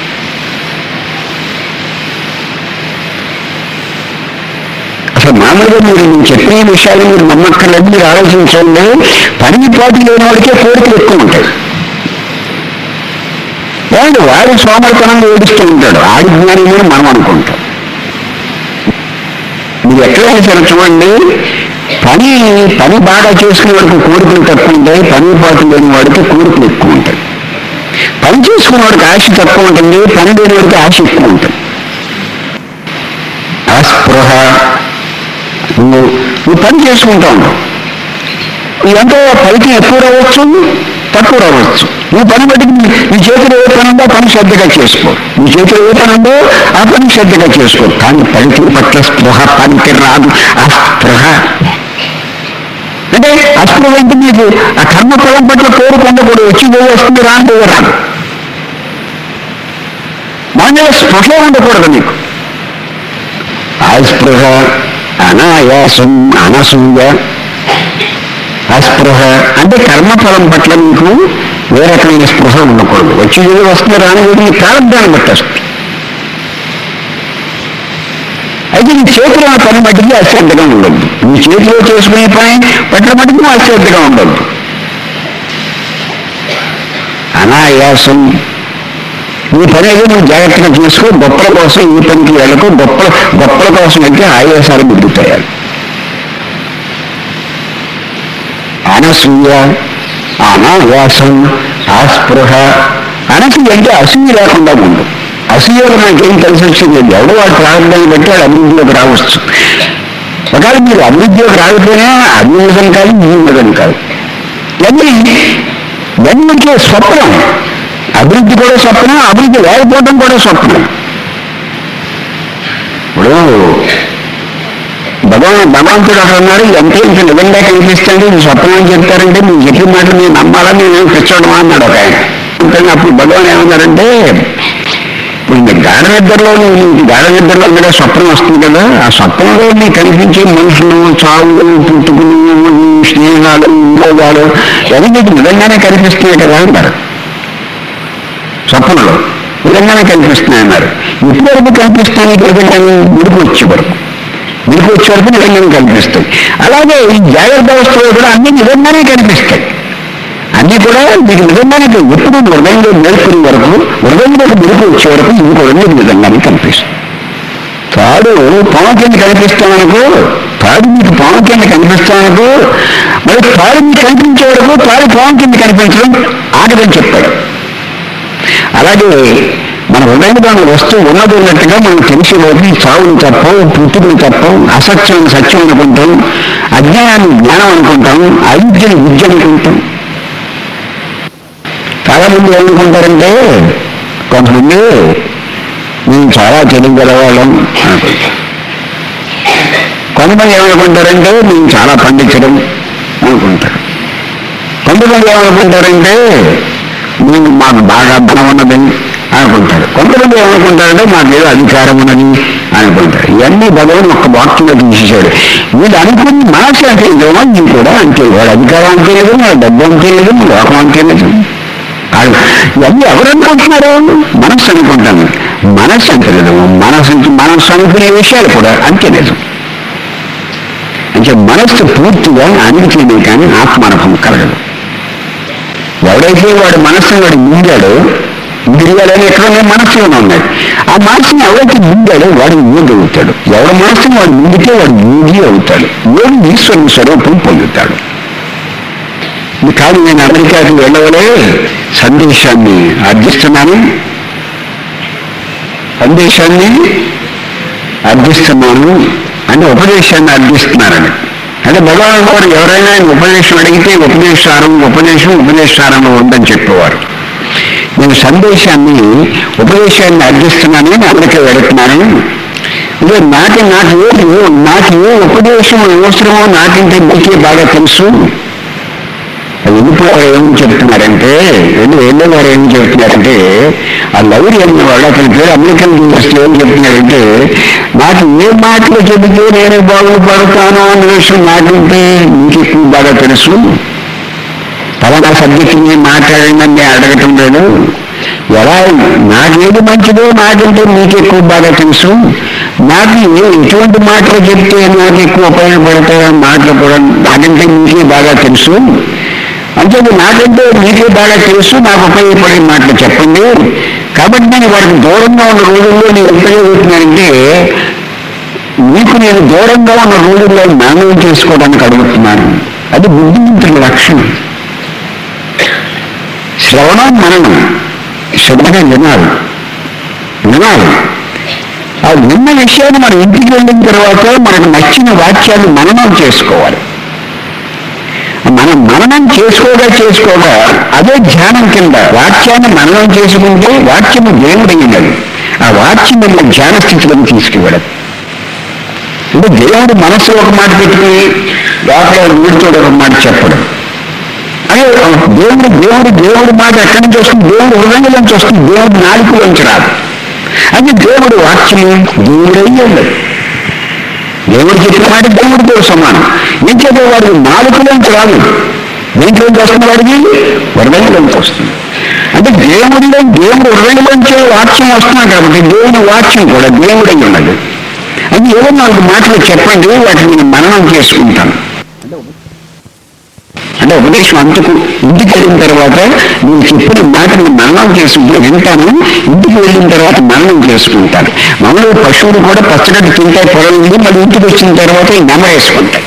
అసలు మామూలుగా మీరు నేను చెప్పిన విషయాలు మీరు నమ్మక్కర్లేదు మీరు ఆలోచించండి పని పాటు లేని వాడికే కోరికలు ఎక్కువ ఉంటాయి వాడు వాడు సోమరితనంగా ఏడుస్తూ ఉంటాడు ఆడి జ్ఞానమని మనం అనుకుంటాం మీరు ఎక్కడైనా సరే చూడండి పని పని బాగా చేసుకునే వాడికి కోరికలు తక్కువ ఉంటాయి పని పాటు లేని వాడికి కోరికలు ఎక్కువ ఉంటాయి పని చేసుకునే వాడికి ఆశ తక్కువ ఉంటుంది పని లేని వాడికి ఆశ ఎక్కువ ఉంటుంది అస్పృహ నువ్వు నువ్వు పని చేసుకుంటా ఉంటావు ఎంతో ఫలితం ఎక్కువ రావచ్చు తక్కువ రావచ్చు నువ్వు పని బట్టి నీ- నీ చేతిలో ఏ పని ఉందో ఆ పని శ్రద్ధగా చేసుకో నీ చేతిలో ఏ పని ఉందో ఆ పని శ్రద్ధగా చేసుకో కానీ ఫలితం పట్ల స్పృహ పనికి రాదు అస్పృహ అంటే అస్పృహ అంటే నీకు ఆ కర్మ ఫలం పట్ల కోరిక ఉండకూడదు వచ్చి పోయి వస్తుంది రాని రాదు మన స్పృహ ఉండకూడదు నీకు అస్పృహ అనాయాసం అనసూయ అస్పృహ అంటే కర్మఫలం పట్ల నీకు ఏ రకమైన స్పృహ ఉండకూడదు వచ్చి ఏదో వస్తుంది రాని ఏదో నీ ప్రారంభాన్ని బట్టి వస్తుంది అయితే నీ చేతిలో ఆ పని మట్టికి అశ్రద్ధగా ఉండద్దు నీ చేతిలో చేసుకునే పని పట్ల మట్టికి అశ్రద్ధగా ఉండద్దు అనాయాసం ఈ పని ఏదో నువ్వు జాగ్రత్తగా చేసుకో గొప్పల కోసం ఈ పనికి వెళ్ళకు గొప్పల గొప్పల కోసం అయితే ఆయాసాలు మిగులుతాయి అనసూయ అనాయాసం ఆస్పృహ అనసూయ అంటే అసూయ లేకుండా ఉండు అసూయలో నాకేం కలిసి వచ్చింది ఎవడో వాడు ప్రారంభాన్ని బట్టి వాడు అభివృద్ధిలోకి రావచ్చు ఒకవేళ మీరు అభివృద్ధిలోకి రాకపోయినా అభివృద్ధం కాదు జీవితం కాదు ఇవన్నీ ఇవన్నీ స్వప్నం అభివృద్ధి కూడా స్వప్నం అభివృద్ధి లేకపోవడం కూడా స్వప్నం ఇప్పుడు భగవాన్ భగవంతుడు అక్కడ ఉన్నారు ఎంత ఇంత నిజంగా కనిపిస్తుంది ఇది స్వప్నం అని చెప్తారంటే మీరు చెప్పిన మాట మీరు నమ్మాలని నేను తెచ్చడం అన్నాడు ఒక ఆయన అంటే అప్పుడు భగవాన్ ఏమన్నారంటే ఇప్పుడు ఇంక గాఢ నిద్రలో నీకు గాఢ నిద్రలో కూడా స్వప్నం వస్తుంది కదా ఆ స్వప్నంలో నీకు కనిపించే మనుషులు చావులు పుట్టుకులు స్నేహాలు ఉద్యోగాలు ఇవన్నీ నీకు నిజంగానే కనిపిస్తున్నాయి కదా అంటారు స్వప్నంలో నిజంగానే కనిపిస్తున్నాయి అన్నారు ఎప్పటివరకు కనిపిస్తాయి నిజంగానే గుడికి వచ్చే వరకు గుడికి వచ్చే వరకు నిజంగానే కనిపిస్తాయి అలాగే ఈ జాగ్రత్త అవస్థలో కూడా అన్ని నిజంగానే కనిపిస్తాయి అన్ని కూడా మీకు నిజంగానే ఎప్పుడు హృదయంలో నేర్పుని వరకు హృదయంలోకి మెరుపు వచ్చే వరకు ఇవి కూడా మీకు నిజంగానే కనిపిస్తాయి తాడు పాము కింద కనిపిస్తానకు తాడు మీకు పాము కింద కనిపిస్తానకు మరి తాడు మీకు కనిపించే వరకు తాడు పాము కింద కనిపించడం ఆగదని చెప్పాడు అలాగే మన హృదయంలో మన వస్తువు ఉన్నది ఉన్నట్టుగా మనం తెలిసే వరకు ఈ చావుని తప్పం పుట్టుకుని తప్పం అసత్యం సత్యం అనుకుంటాం అజ్ఞానాన్ని జ్ఞానం అనుకుంటాం అవిద్యని విద్య అనుకుంటాం చాలా మంది ఏమనుకుంటారంటే కొంతమంది మేము చాలా తెలివి గలవాళ్ళం అనుకుంటాం కొంతమంది ఏమనుకుంటారంటే మేము చాలా పండించడం అనుకుంటారు కొంతమంది ఏమనుకుంటారంటే మేము మాకు బాగా ధనం ఉన్నది అనుకుంటారు కొంతమంది ఏమనుకుంటారంటే మాకు ఏదో అధికారం ఉన్నది అనుకుంటారు ఇవన్నీ భగవాన్ ఒక్క వాక్యంలో తీసేశాడు వీళ్ళు అనుకుని మనసు అంటే ఇదేమో ఇది కూడా అంతే వాడు అధికారం అంటే లేదు వాడు డబ్బు అంటే లేదు లోకం అంటే లేదు వాళ్ళు ఇవన్నీ ఎవరు అనుకుంటున్నారు మనస్సు అనుకుంటాను మనస్సు అంటే లేదు మనస్సు మనస్సు అనుకునే విషయాలు కూడా అంతే లేదు అంటే మనస్సు పూర్తిగా అనిపించింది కానీ ఆత్మానుభవం కలగదు ఎవడైతే వాడు మనస్సుని వాడు మింగాడో ఇంద్రియాలని ఎక్కడనే మనస్సులోనే ఉన్నాయి ఆ మనస్సుని ఎవరైతే మింగాడో వాడు యోగి అవుతాడు ఎవడ మనస్సుని వాడు మింగితే వాడు యోగి అవుతాడు యోగి ఈశ్వరుని స్వరూపం పొందుతాడు ఇది కాదు నేను అమెరికాకి వెళ్ళవలే సందేశాన్ని అర్జిస్తున్నాను సందేశాన్ని అర్జిస్తున్నాను అంటే ఉపదేశాన్ని అర్జిస్తున్నారని అంటే భగవాన్ వారు ఎవరైనా ఆయన ఉపదేశం అడిగితే ఉపదేశారం ఉపదేశం ఉపదేశారంలో ఉందని చెప్పేవారు నేను సందేశాన్ని ఉపదేశాన్ని అర్జిస్తున్నాను నేను అమెరికా వెళుతున్నాను ఇదే నాకు నాకు ఏది నాకు ఏ ఉపదేశం అవసరమో నాకంటే మీకే బాగా తెలుసు అది వెళ్ళిపోయారు ఏం చెప్తున్నారంటే వెళ్ళి వెళ్ళే వారు ఏం చెప్తున్నారంటే ఆ లౌరి అన్న వాళ్ళు అతని పేరు అమెరికన్ యూనివర్సిటీ ఏం చెప్తున్నారంటే నాకు ఏ మాటలు చెబితే నేను బాగుపడతాను అన్న విషయం నాకంటే మీకు ఎక్కువ బాగా తెలుసు పలానా సబ్జెక్ట్ నేను మాట్లాడండి నేను అడగటం లేదు ఎలా నాకేది మంచిదో నాకంటే మీకు ఎక్కువ బాగా తెలుసు నాకు ఏ- ఎటువంటి మాటలు చెప్తే నాకు ఎక్కువ ఉపయోగపడతాయో ఆ మాటలు కూడా నాకంటే మీకే బాగా తెలుసు అంటే నాకంటే మీకే బాగా తెలుసు నాకు ఉపయోగపడే మాటలు చెప్పండి కాబట్టి నేను వాడికి దూరంగా ఉన్న రోజుల్లో నేను ఎంతగా చెప్తున్నానంటే మీకు నేను దూరంగా ఉన్న రోజుల్లో నాణ్యం చేసుకోవడానికి అడుగుతున్నాను అది బుద్ధిమంతుల లక్షణం శ్రవణం మననం శ్రద్ధగా వినాలి వినాలి ఆ విన్న విషయాన్ని మనం ఇంటికి వెళ్ళిన తర్వాత మనకు నచ్చిన వాక్యాన్ని మననం చేసుకోవాలి మనం మననం చేసుకోగా చేసుకోగా అదే ధ్యానం కింద వాక్యాన్ని మననం చేసుకుంటే వాక్యము దేవుడైనది ఆ వాక్యం మన ధ్యాన స్థితిలోకి తీసుకువెళ్ళదు అంటే దేవుడు మనస్సులో ఒక మాట పెట్టుకుని లోపల వీడితో ఒక మాట చెప్పడం అదే దేవుడు దేవుడు దేవుడు మాట ఎక్కడి నుంచి వస్తుంది దేవుడు హృదయం నుంచి వస్తుంది దేవుడు నాలుగులోంచి రాదు అది దేవుడు వాక్యము దేవుడై ఉండదు దేవుడు చెప్పిన మాట దేవుడితో సమానం ఏం చేత వాడికి నాలుగులోంచి రాదు దేంట్లోంచి వస్తుంది వాడికి హృదయంలోంచి వస్తుంది వస్తున్నాం కాబట్టి దేవుని వాక్యం కూడా దేవుడై ఉన్నది అది ఏదో నాలుగు మాటలు చెప్పండి వాటిని నేను మననం చేసుకుంటాను అంటే ఉపదేశం అంతకు ఇంటికి వెళ్ళిన తర్వాత నేను చెప్పిన మాటను మరణం చేసుకుంటూ వింటాను ఇంటికి వెళ్ళిన తర్వాత మరణం చేసుకుంటాను మామూలుగా పశువులు కూడా పచ్చగడ్డి తింటాయి పొలం నుండి మళ్ళీ ఇంటికి వచ్చిన తర్వాత ఈ నెమ వేసుకుంటాయి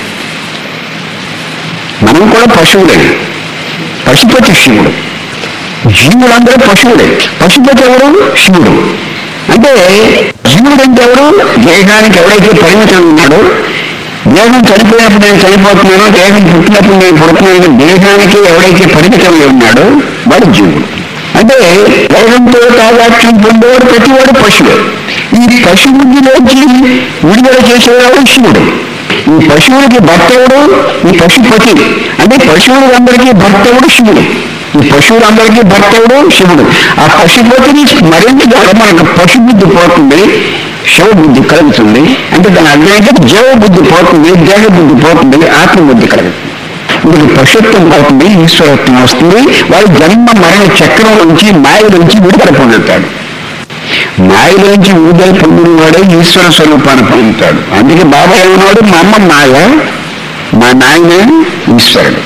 మనం కూడా పశువులే పశుపతి శివుడు జీవులందరూ పశువులే పశుపతి ఎవరు శివుడు అంటే జీవుడు అంటే ఎవరు దేహానికి ఎవడైతే పరిమితం ఉన్నాడో దేహం చనిపోయినప్పుడు నేను చనిపోతున్నాను దేహం పుట్టినప్పుడు నేను పుడుతున్నాను దేహానికి ఎవడైతే పరిమితం ఉన్నాడో వాడు జీవుడు అంటే దేహంతో తాదాత్యం పొందేవాడు ప్రతివాడు పశువే ఈ పశుబుద్ధిలోంచి విడుదల చేసేవాడు శివుడు ఈ పశువులకి భర్త ఎవడు ఈ పశుపతి అంటే పశువులందరికీ భర్త ఎవడు శివుడు ఈ పశువులందరికీ భర్త ఎవడు శివుడు ఆ పశుపతిని మరింత మనకు పశుబుద్ధి పోతుంది శివబుద్ధి కలుగుతుంది అంటే దాని అర్థం ఏంటంటే జీవబుద్ధి పోతుంది దేహబుద్ధి పోతుంది ఆత్మబుద్ధి కలుగుతుంది వీడికి పశుత్వం పోతుంది ఈశ్వరత్వం వస్తుంది వాడి జన్మ మరణ చక్రం నుంచి మాయ నుంచి విడుదల పొందుతాడు మాయలోంచి విడుదల పొందిన వాడే ఈశ్వర స్వరూపాన్ని పొందుతాడు అందుకే బాబా ఏమన్నాడు మా అమ్మ మాయ మా నాయన ఈశ్వరుడు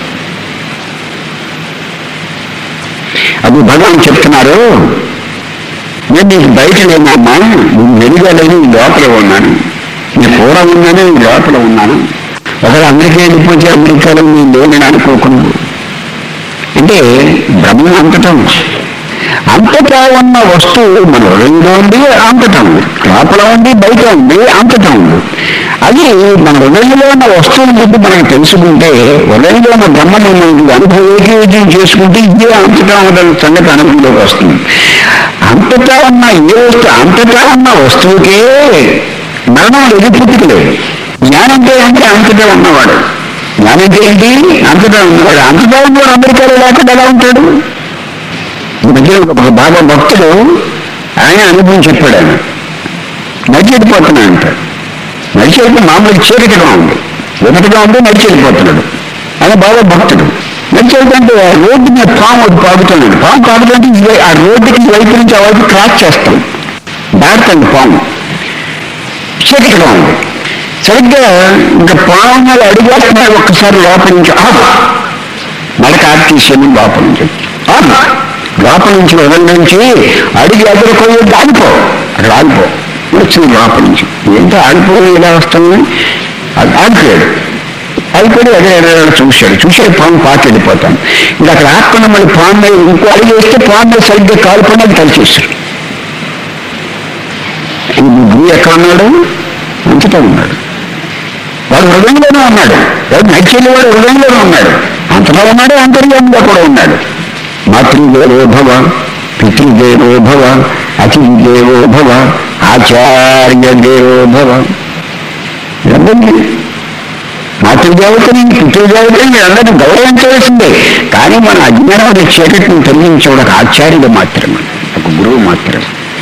అది భగవాన్ చెప్తున్నారు నేను నీకు బయట లేనమ్మా నువ్వు వెలుగా లేదు నీ లోపల ఉన్నాను నీ కూర ఉన్నాను నీ లోపల ఉన్నాను ఒకవేళ అందరికీ వెళ్ళిపోతే అమెరికాలో నేను లేనని అనుకోకుండా అంటే బ్రహ్మ అంతటా ఉంది. అంతటా ఉన్న వస్తువు మన హృదయంలో ఉంది అంతటా ఉంది లోపల ఉంది బయట ఉంది అంతటా ఉంది అది మన హృదయంలో ఉన్న వస్తువుని గురించి మనకు తెలుసుకుంటే హృదయంలో ఉన్న బ్రహ్మను అనుభవం చేసుకుంటే ఇదే అంతటా ఉన్న సంగతి అనుభవంలోకి వస్తుంది అంతటా ఉన్న ఏ వస్తువు అంతటా ఉన్న వస్తువుకే మరణం లేదు పుట్టుక లేదు జ్ఞానంటే అంటే అంతటా ఉన్నవాడు జ్ఞానంటే ఏంటి అంతటా ఉన్నవాడు అంతటా ఉన్నవాడు అమెరికాలో లేకుండా ఎలా ఉంటాడు ఈ మధ్య ఒక బాబా భక్తుడు ఆయన అనుభవం చెప్పాడు ఆయన నడిచి వెళ్ళిపోతున్నా అంటాడు నడిచి వెళ్ళిపోయి మామూలుగా చీకటిగా ఉంది వెనకగా ఉంది నడిచి వెళ్ళిపోతున్నాడు ఆయన బాబా భక్తుడు నడిచి వెళ్తుంటే ఆ రోడ్డు మీద పాము ఒకటి పాకుతున్నాడు పాము పాకుతుంటే ఈ వై- ఆ రోడ్డుకి ఈ వైపు నుంచి ఆ వైపు క్రాస్ చేస్తాం దాటుతుంది పాము చీకటిగా ఉంది సరిగ్గా ఇంకా పాము మీద అడిగేస్తున్నాడు ఒక్కసారి లోపల నుంచి ఆపు నడక ఆపు తీసేయమని లోపల నుంచి ఆపు లోపల నుంచి వదల నుంచి అడిగి ఎదురుకోయి ఆగిపో అక్కడ ఆగిపో వచ్చింది లోపల నుంచి ఏంటో ఆగిపోయి ఇలా వస్తుంది అది ఆగిపోయాడు అయిపోయి అదే ఎదురు చూశాడు చూశాడు పాము పాకి వెళ్ళిపోతాను ఇది అక్కడ ఆకుండా మళ్ళీ పాము మీద ఇంకో అడిగి వేస్తే పాము మీద సరిగ్గా కాలుపడి అది కలిసేస్తాడు ఈ గురువు ఎక్కడ ఉన్నాడు అంతటా ఉన్నాడు వాడు హృదయంలోనే ఉన్నాడు వాడు నడిచేది వాడు హృదయంలోనే ఉన్నాడు అంతలో ఉన్నాడు అంతర్యంగా కూడా ఉన్నాడు మాతృదేవో భవ పితృదేవో భవ అతిథిదేవో భవ ఆచార్య దేవో భవ ఇవన్నీ మాతృదేవతని పితృదేవతని మీరందరినీ గౌరవించవలసిందే కానీ మన అజ్ఞానం అనే చీకటిని తొలగించేవాడు ఒక ఆచార్యుడు మాత్రమే ఒక గురువు మాత్రమే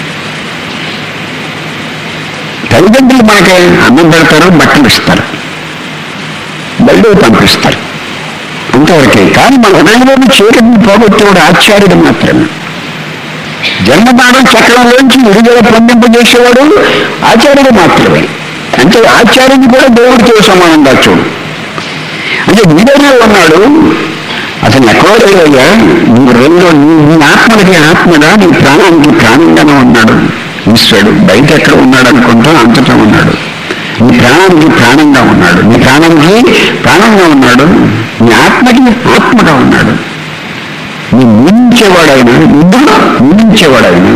తల్లిదండ్రులు మనకి అన్నం పెడతారు బట్టలు ఇస్తారు బయట పంపిస్తారు అంతవరకే కానీ మన హృదయంలోని చీకటిని పోగొట్టేవాడు ఆచార్యుడు మాత్రమే జన్మదానం చక్రంలోంచి విడుదల పొందింపజేసేవాడు ఆచార్యుడు మాత్రమే అంటే ఆచార్యుని కూడా దేవుడితో సమానంగా చూడు అంటే వీడనే ఉన్నాడు అతను ఎక్కడో లేదయ్యా నువ్వు రెండో నీ- నీ ఆత్మకి ఆత్మగా నీ ప్రాణానికి ప్రాణంగానే ఉన్నాడు ఈశ్వరుడు బయట ఎక్కడ ఉన్నాడు అనుకుంటా అంతటా ఉన్నాడు నీ ప్రాణానికి ప్రాణంగా ఉన్నాడు నీ ప్రాణానికి ప్రాణంగా ఉన్నాడు నీ ఆత్మకి ఆత్మగా ఉన్నాడు నీ మించేవాడైనా నిన్ను మించేవాడైనా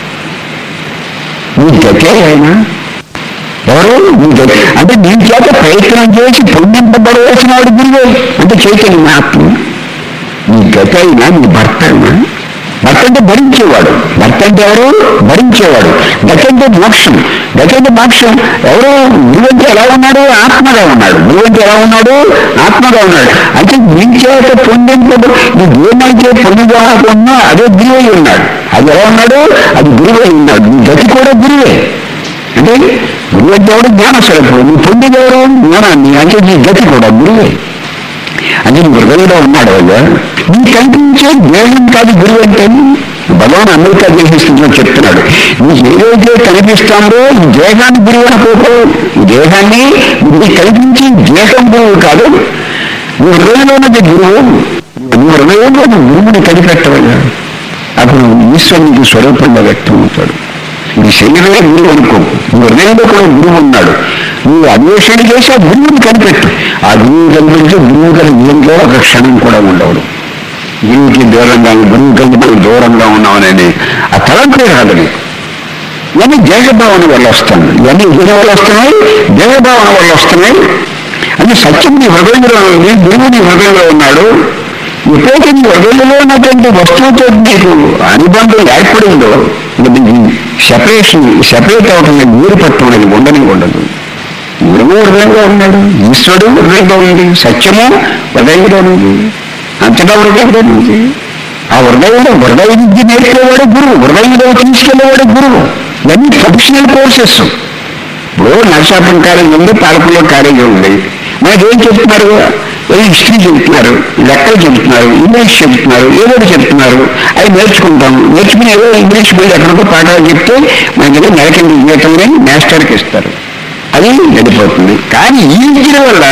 నీ గతే అయినా ఎవరు నీ గతే అంటే నీ చేత ప్రయత్నం చేసి పొందింపబడవలసిన వాడు గురువే అంటే చైతన్య ఆత్మ నీ గత అయినా నీ భర్త అయినా భర్త అంటే భరించేవాడు భర్త అంటే ఎవరు భరించేవాడు గత అంటే మోక్షం గత అంటే మోక్షం ఎవరు గురువు అంటే ఎలా ఉన్నాడు ఆత్మగా ఉన్నాడు గురువు అంటే ఎలా ఉన్నాడు ఆత్మగా ఉన్నాడు అంటే నీ చేత పొందింపబడు నీ ఏమైతే పొందుదాకున్నా అదే గురువు అయి ఉన్నాడు అది ఎలా ఉన్నాడు అది గురువు అయి ఉన్నాడు నీ గతి కూడా గురువే అంటే గురువు అంటే ఎవడు జ్ఞాన స్వరూపుడు నీ పొందేదెవరు జ్ఞానాన్ని అంటే నీ గతి కూడా గురువే అంటే నీ హృదయంలో ఉన్నాడు అయ్యా నీ కనిపించే దేహం కాదు గురువు అంటే భగవాన్ అమెరికా దేశిస్తుందో చెప్తున్నాడు నీకు ఏదైతే కనిపిస్తుందో ఈ దేహాన్ని గురువు అనుకోకు ఈ దేహాన్ని నీకు కనిపించే దేహం గురువు కాదు నీ హృదయంలో ఉన్నది గురువు నీ హృదయంలో నీ గురువుని కనిపెట్టవయ్యా అప్పుడు ఈశ్వరునికి స్వరూపంగా వ్యక్తం అవుతాడు నీ శరీరమే గురువు అనుకో నీ హృదయంలో కూడా గురువు ఉన్నాడు నువ్వు అన్వేషణ చేసి ఆ గురువుని కనిపెట్టు ఆ గురువు కనిపించి గురువు కలిగి ఒక క్షణం కూడా ఉండవడు గురువుకి దూరంగా గురువు కలిగి మనం దూరంగా ఉన్నామని ఆ తలంపే రాదు నీకు ఇవన్నీ దేహభావన వల్ల వస్తుంది ఇవన్నీ దేని వల్ల వస్తున్నాయి దేహభావన వల్ల వస్తున్నాయి అని సత్యం నీ హృదయంలో ఉంది గురువు నీ హృదయంలో ఉన్నాడు ఎప్పుడైతే నీ హృదయంలో ఉన్నటువంటి వస్తువుతో నీకు అనుబంధం ఏర్పడిందో సెపరేషన్ సెపరేట్ అవటం ఊరి పట్టం అనేది ఉండని ఉండదు గురువు హృదయంలో ఉన్నాడు ఈశ్వరుడు హృదయంలో ఉంది సత్యము హృదయంలో ఉంది అంతటా హృదయంలో ఉంది ఆ హృదయంలో హృదయ విద్య నేర్పేవాడు గురువు హృదయంలో తీసుకెళ్లేవాడు గురువు ఇవన్నీ ప్రొఫెషనల్ కోర్సెస్ ఇప్పుడు నరసాపురం కాలేజీ ఉంది పాలకుల్లో కాలేజీ ఉంది మనకి ఏం చెప్తున్నారు ఏదో హిస్టరీ చెప్తున్నారు లెక్కలు చెప్తున్నారు ఇంగ్లీష్ చెప్తున్నారు ఏదో ఒకటి చెప్తున్నారు అవి నేర్చుకుంటాం నేర్చుకుని ఏదో ఇంగ్లీష్ మీద ఎక్కడికో పాఠాలు చెప్తే మనకి ఏదో నెలకింది జీవితంలో మాస్టర్కి ఇస్తారు అది వెళ్ళిపోతుంది కానీ ఈ విద్య వల్ల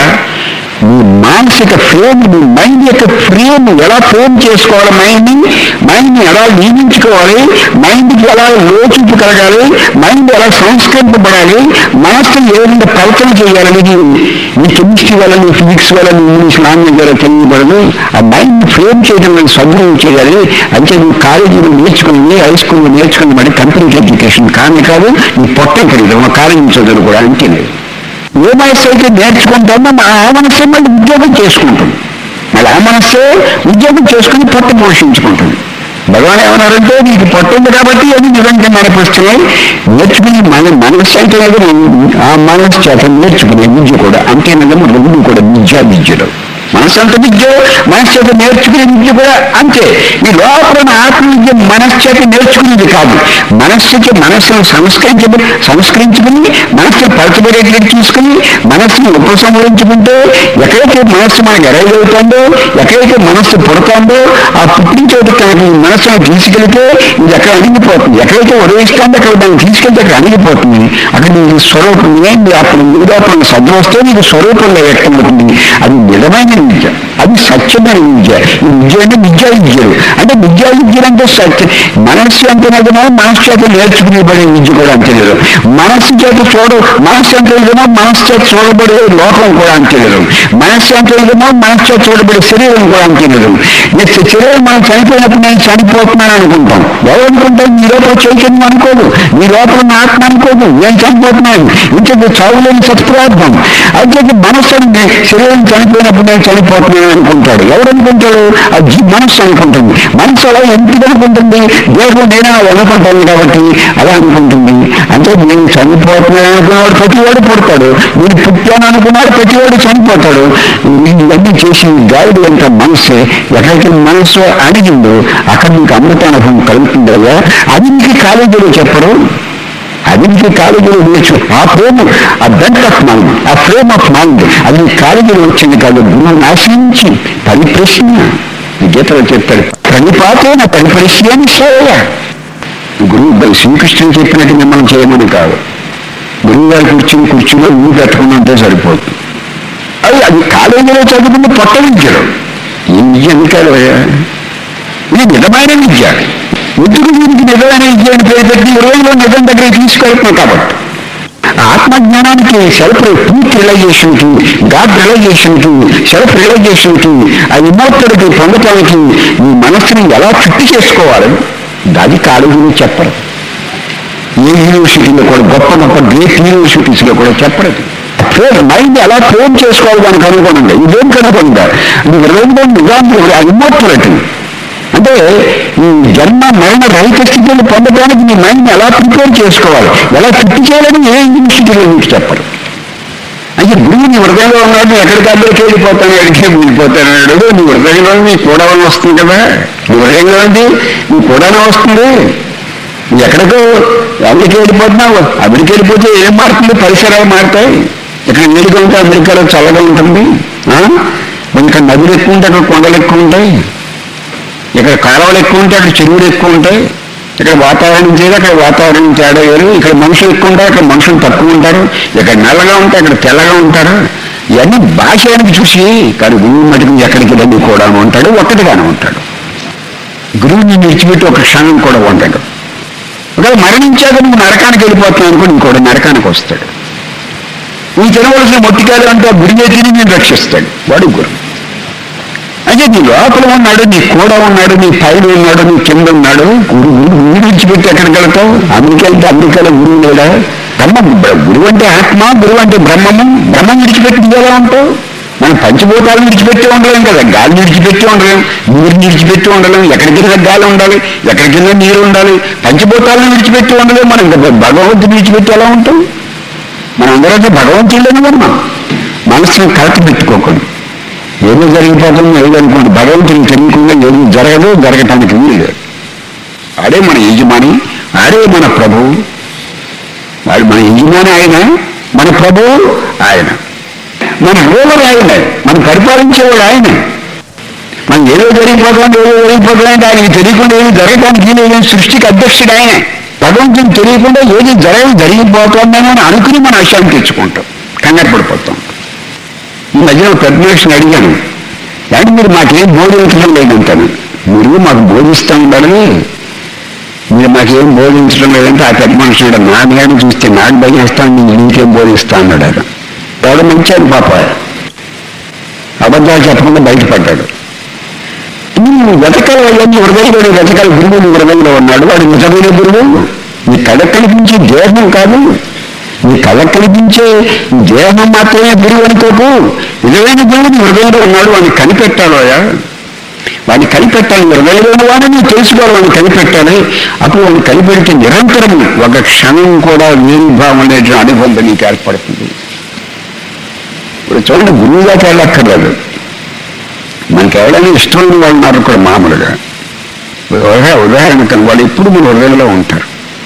నీ మానసిక ఫ్రేమ్ నీ మైండ్ యొక్క ఫ్రేమ్ ఎలా ఫ్రేమ్ చేసుకోవాలి మైండ్ని మైండ్ని ఎలా నియమించుకోవాలి మైండ్కి ఎలా లోచింపు కలగాలి మైండ్ ఎలా సంస్కరింపబడాలి మనస్సుని ఏ విధంగా ప్రవర్తన చేయాలని నీ కెమిస్ట్రీ వల్ల నీ ఫిజిక్స్ వల్ల నీ ఇంగ్లీష్ లాంగ్వేజ్ వల్ల తెలియబడదు ఆ మైండ్ ఫ్రేమ్ చేయడం వల్ల సద్వినియోగం చేయాలి అంటే నువ్వు కాలేజీలో నేర్చుకుని హై స్కూల్లో నేర్చుకుని మరి కంప్యూటర్ ఎడ్యుకేషన్ కానీ కాదు నీ పొట్ట ఖరీదు మా కాలేజీ చదువులు కూడా అంతే లేదు ఏ మనస్సు అయితే నేర్చుకుంటామో మా ఆ మనస్సే మళ్ళీ ఉద్యోగం చేసుకుంటుంది మళ్ళీ ఆ మనస్సే ఉద్యోగం చేసుకుని పొట్ట పోషించుకుంటుంది భగవాన్ ఏమన్నారంటే నీకు పొట్ట ఉంది కాబట్టి అది నిజంగా మనపిస్తున్నాయి నేర్చుకుని మన మనస్సు అంటే లేదు, ఆ మనస్సు చేత నేర్చుకునే విద్య కూడా అంతే నిజం రెండు కూడా విద్యా విద్యలు మనస్సు అంత విద్య మనస్సు చేత నేర్చుకునే విద్య కూడా అంతే ఈ లోపల ఉన్న ఆత్మ విద్య మనస్సు చేత నేర్చుకునేది కాదు మనస్సుకి మనస్సును సంస్కరించబడి సంస్కరించుకుని మనస్సును పరచబడేటట్టు చూసుకుని మనస్సును ఉపసంహరించుకుంటే ఎక్కడైతే మనస్సు మనకు ఎరైజ్ అవుతుందో ఎక్కడైతే మనస్సు పుడతాందో ఆ పుట్టిన చోట కనుక ఈ మనస్సును తీసుకెళ్తే ఇది ఎక్కడ అణిగిపోతుంది ఎక్కడైతే ఉదయిస్తుందో అక్కడ దాన్ని తీసుకెళ్తే అక్కడ అణిగిపోతుంది అక్కడ నీ స్వరూపం ఏంటి అప్పుడు నిరూపణ సద్దు వస్తే నీకు స్వరూపంలో వ్యక్తమవుతుంది అది నిజమైన విద్య అది సత్యమైన విద్య ఈ విద్య అంటే విద్యా విద్యలు అంటే విద్యా విద్యలు అంటే సత్యం మనస్సు అంటే నిజమో మనస్సు చేత నేర్చుకునేబడే విద్య కూడా అంతే లేదు మనస్సు చేత చూడ మనస్సు అంటే నిజమో మనస్సు చేత చూడబడే లోకం కూడా అంతే లేదు మనస్సు అంటే నిజమో మనస్సు చేత చూడబడే శరీరం కూడా అంతే లేదు ఈ శరీరం మనం చనిపోయినప్పుడు నేను చనిపోతున్నాను అనుకుంటాం ఎవరు అనుకుంటాం నీ లోపల చైతన్యం అనుకోదు నీ లోపల ఉన్న ఆత్మ అనుకోదు నేను చనిపోతున్నాను ఇంతకు చావులేని సత్ప్రార్థం అయితే మనస్సు అని శరీరం చనిపోయినప్పుడు నేను చనిపోతున్నాను అనుకుంటాడు ఎవరు అనుకుంటాడు ఆ జీ- మనస్సు అనుకుంటుంది మనస్సు అలా ఎందుకు అనుకుంటుంది దేహం నేనే అది అనుకుంటాను కాబట్టి అలా అనుకుంటుంది అంటే నేను చనిపోతున్నాను అనుకున్నవాడు ప్రతివాడు పుడతాడు నేను పుట్టాను అనుకున్నాడు ప్రతివాడు చనిపోతాడు ఇవన్నీ చేసి గాలిడు అంత మనస్సు ఎక్కడికి మనస్సు అడిగిందో అక్కడ నీకు అమృతానుభవం కలుగుతుంది కదా అది నీకు కాలేజీలో చెప్పరు అది నీకు కాలేజీలో నేర్చు ఆ ప్రేమ ఆ బెంట్ ఆఫ్ మైండ్ ఆ ఫ్రేమ్ ఆఫ్ మైండ్ అది నీ కాలేజీలో వచ్చింది కాదు గురువుని ఆశ్రయించి పరిప్రశ్న ఈ గీతలో చెప్తాడు ప్రణిపాతేన పరిపరిశ్రని సేవ గురువు బలి శ్రీకృష్ణుడు చెప్పినట్టు మిమ్మల్ని చేయమని కాదు గురువు గారు కూర్చుని కూర్చుని ఊరు పెట్టుకున్నంటే సరిపోతుంది అది అది కాలేజీలో చదువుకున్న పొట్ట విద్యలు ఈ విద్య ఎందుకు ఇది నిజమైన విద్య ఎందుకు దీనికి నిజమైన విద్య అని పేరు పెట్టి ఇరవైలో నిజం దగ్గర తీసుకెళ్తున్నాం కాబట్టి ఆత్మజ్ఞానానికి సెల్ఫ్ ట్రూత్ రియలైజేషన్ కి గాడ్ రియలైజేషన్ కి సెల్ఫ్ రియలైజేషన్ కి ఆ విమోక్తుడికి పొందటానికి ఈ మనస్సుని ఎలా చుట్టి చేసుకోవాలి అది కాలేజీలో చెప్పరు ఏ యూనివర్సిటీలో కూడా గొప్ప గొప్ప గ్రేట్ యూనివర్సిటీస్లో కూడా చెప్పరు ట్రేడ్ మైండ్ ఎలా ట్రైన్ చేసుకోవాలి దానికి అనుగుణంగా ఇదేం కనుగొందా ఇది రెండు నిజానికి ఇమ్మోర్టలిటీ అంటే ఈ జన్మ మరణ రహిత స్థితిని పొందడానికి నీ మైండ్ ఎలా ప్రిపేర్ చేసుకోవాలి ఎలా ఫిట్ చేయాలని ఏ యూనివర్సిటీలో మీకు చెప్పరు అయితే గురువు నీ హృదయంలో ఉన్నాడు ఎక్కడికి అద్దరికి వెళ్ళిపోతాను ఎక్కడికి వెళ్ళిపోతాడు నీ హృదయంలో నీ కూడా వస్తుంది కదా నీ హృదయంలో ఉంది నీ కూడానే వస్తుంది నువ్వు ఎక్కడికో అమెరికా వెళ్ళిపోతున్నావు అమెరికా వెళ్ళిపోతే ఏం మారుతుంది పరిసరాలు మారుతాయి ఇక్కడ వేడిగా ఉంటే అమెరికాలో చల్లగా ఉంటుంది ఆ? మరి ఇక్కడ నదులు ఎక్కువ ఉంటే అక్కడ కొండలు ఎక్కువ ఉంటాయి ఇక్కడ కాలువలు ఎక్కువ ఉంటాయి అక్కడ చెరువులు ఎక్కువ ఉంటాయి ఇక్కడ వాతావరణం చేయదు అక్కడ వాతావరణం తేడా వేరు ఇక్కడ మనుషులు ఎక్కువ ఉంటారు అక్కడ మనుషులు తక్కువ ఉంటారు ఇక్కడ నల్లగా ఉంటాయి అక్కడ తెల్లగా ఉంటారు ఇవన్నీ భాషయానికి చూసి కానీ గురువు మటుకు ఎక్కడికి వెళ్ళి కూడా ఉంటాడు ఒక్కటిగానే ఉంటాడు గురువుని విడిచిపెట్టి ఒక క్షణం కూడా ఉండడు ఒకవేళ మరణించాక నువ్వు నరకానికి వెళ్ళిపోతున్నావు అనుకో ఇంకోటి నరకానికి వస్తాడు నువ్వు తినవలసిన మొట్టికాయలు అంటే ఆ గురువే తిని నేను రక్షిస్తాడు వాడు గురువు అంటే నీ లోపల ఉన్నాడు నీ కూడా ఉన్నాడు నీ పైన ఉన్నాడు నీ కింద ఉన్నాడు గురువు గురువు విడిచిపెట్టి ఎక్కడికి వెళ్తావు అమెరికా వెళ్తే అమెరికాలో గురువు లేడా బ్రహ్మ గురువు అంటే ఆత్మ గురువు అంటే బ్రహ్మము బ్రహ్మం విడిచిపెట్టి నువ్వు ఎలా ఉంటావు మనం పంచభూతాలను విడిచిపెట్టి ఉండలేం కదా గాలి విడిచిపెట్టి ఉండలేం నీరుని విడిచిపెట్టి ఉండలేం ఎక్కడికి కింద గాలి ఉండాలి ఎక్కడికి కింద నీరు ఉండాలి పంచభూతాలను విడిచిపెట్టి ఉండలేం మనం ఇంకా భగవంతుని విడిచిపెట్టి ఎలా ఉంటాం మనం అందరం భగవంతుడిని ఉన్నాం మనసును కలత పెట్టుకోకండి ఏదో జరిగిపోతుంది ఏదో అనుకోండి భగవంతుని తెలియకుండా ఏది జరగదు జరగటానికి వీలు లేదు ఆడే మన యజమాని ఆడే మన ప్రభువు వాడు మన యజమాని ఆయన మన ప్రభువు ఆయన మన రూలర్ ఆయన మన పరిపాలించేవాడు ఆయన మనం ఏదో జరిగిపోతుంది ఏదో జరిగిపోతుంది ఆయనకి తెలియకుండా ఏది జరగడానికి లేదు సృష్టికి అధ్యక్షుడు ఆయన భగవంతుని తెలియకుండా ఏది జరగ జరిగిపోతుందని అని అనుకుని మనం అశాంతి తెచ్చుకుంటాం కంగారు పడిపోతాం ఈ మధ్యన పెద్ద మనిషిని అడిగాను అంటే మీరు మాకేం బోధించడం లేదంటాను మీరు మాకు బోధిస్తూ ఉండాలని మీరు మాకేం బోధించడం లేదంటే ఆ పెద్ద మనిషి అన్నాడు, నా నేను చూస్తే నాకు భయం ఇస్తాను నేను నీకేం బోధిస్తా అన్నాడు ఆయన ఎవడ మంచాడు పాప అబద్ధాలు చెప్పకుండా బయటపడ్డాడు నువ్వు వెతకాలి అవన్నీ హృదయంలో వెతకాలి గురువు నీ హృదయంలో ఉన్నాడు వాడు నిజమైన గురువు నీ కళ కల్పించే దేహం కాదు నీ కళ కల్పించే దేహం మాత్రమే గురువు అనుకోకు నిజమైన గురువు నీ హృదయంలో ఉన్నాడు వాడిని కనిపెట్టాలోయా వాడిని కనిపెట్టాలి నీ హృదయంలో వాడిని నువ్వు తెలుసుకోవాలి వాడిని కనిపెట్టాలి అప్పుడు వాడిని కనిపెడితే నిరంతరం ఒక క్షణం కూడా వేరు భావం లేని అనుబంధం నీకు ఏర్పడుతుంది ఇప్పుడు చూడండి గురువు దాకా వెళ్ళక్కర్లేదు మనకి ఎవరైనా ఇష్టమైన వాళ్ళు ఉన్నారు కూడా మామూలుగా ఉదాహరణ ఉదాహరణకు వాళ్ళు ఎప్పుడు మన హృదయంలో ఉంటారు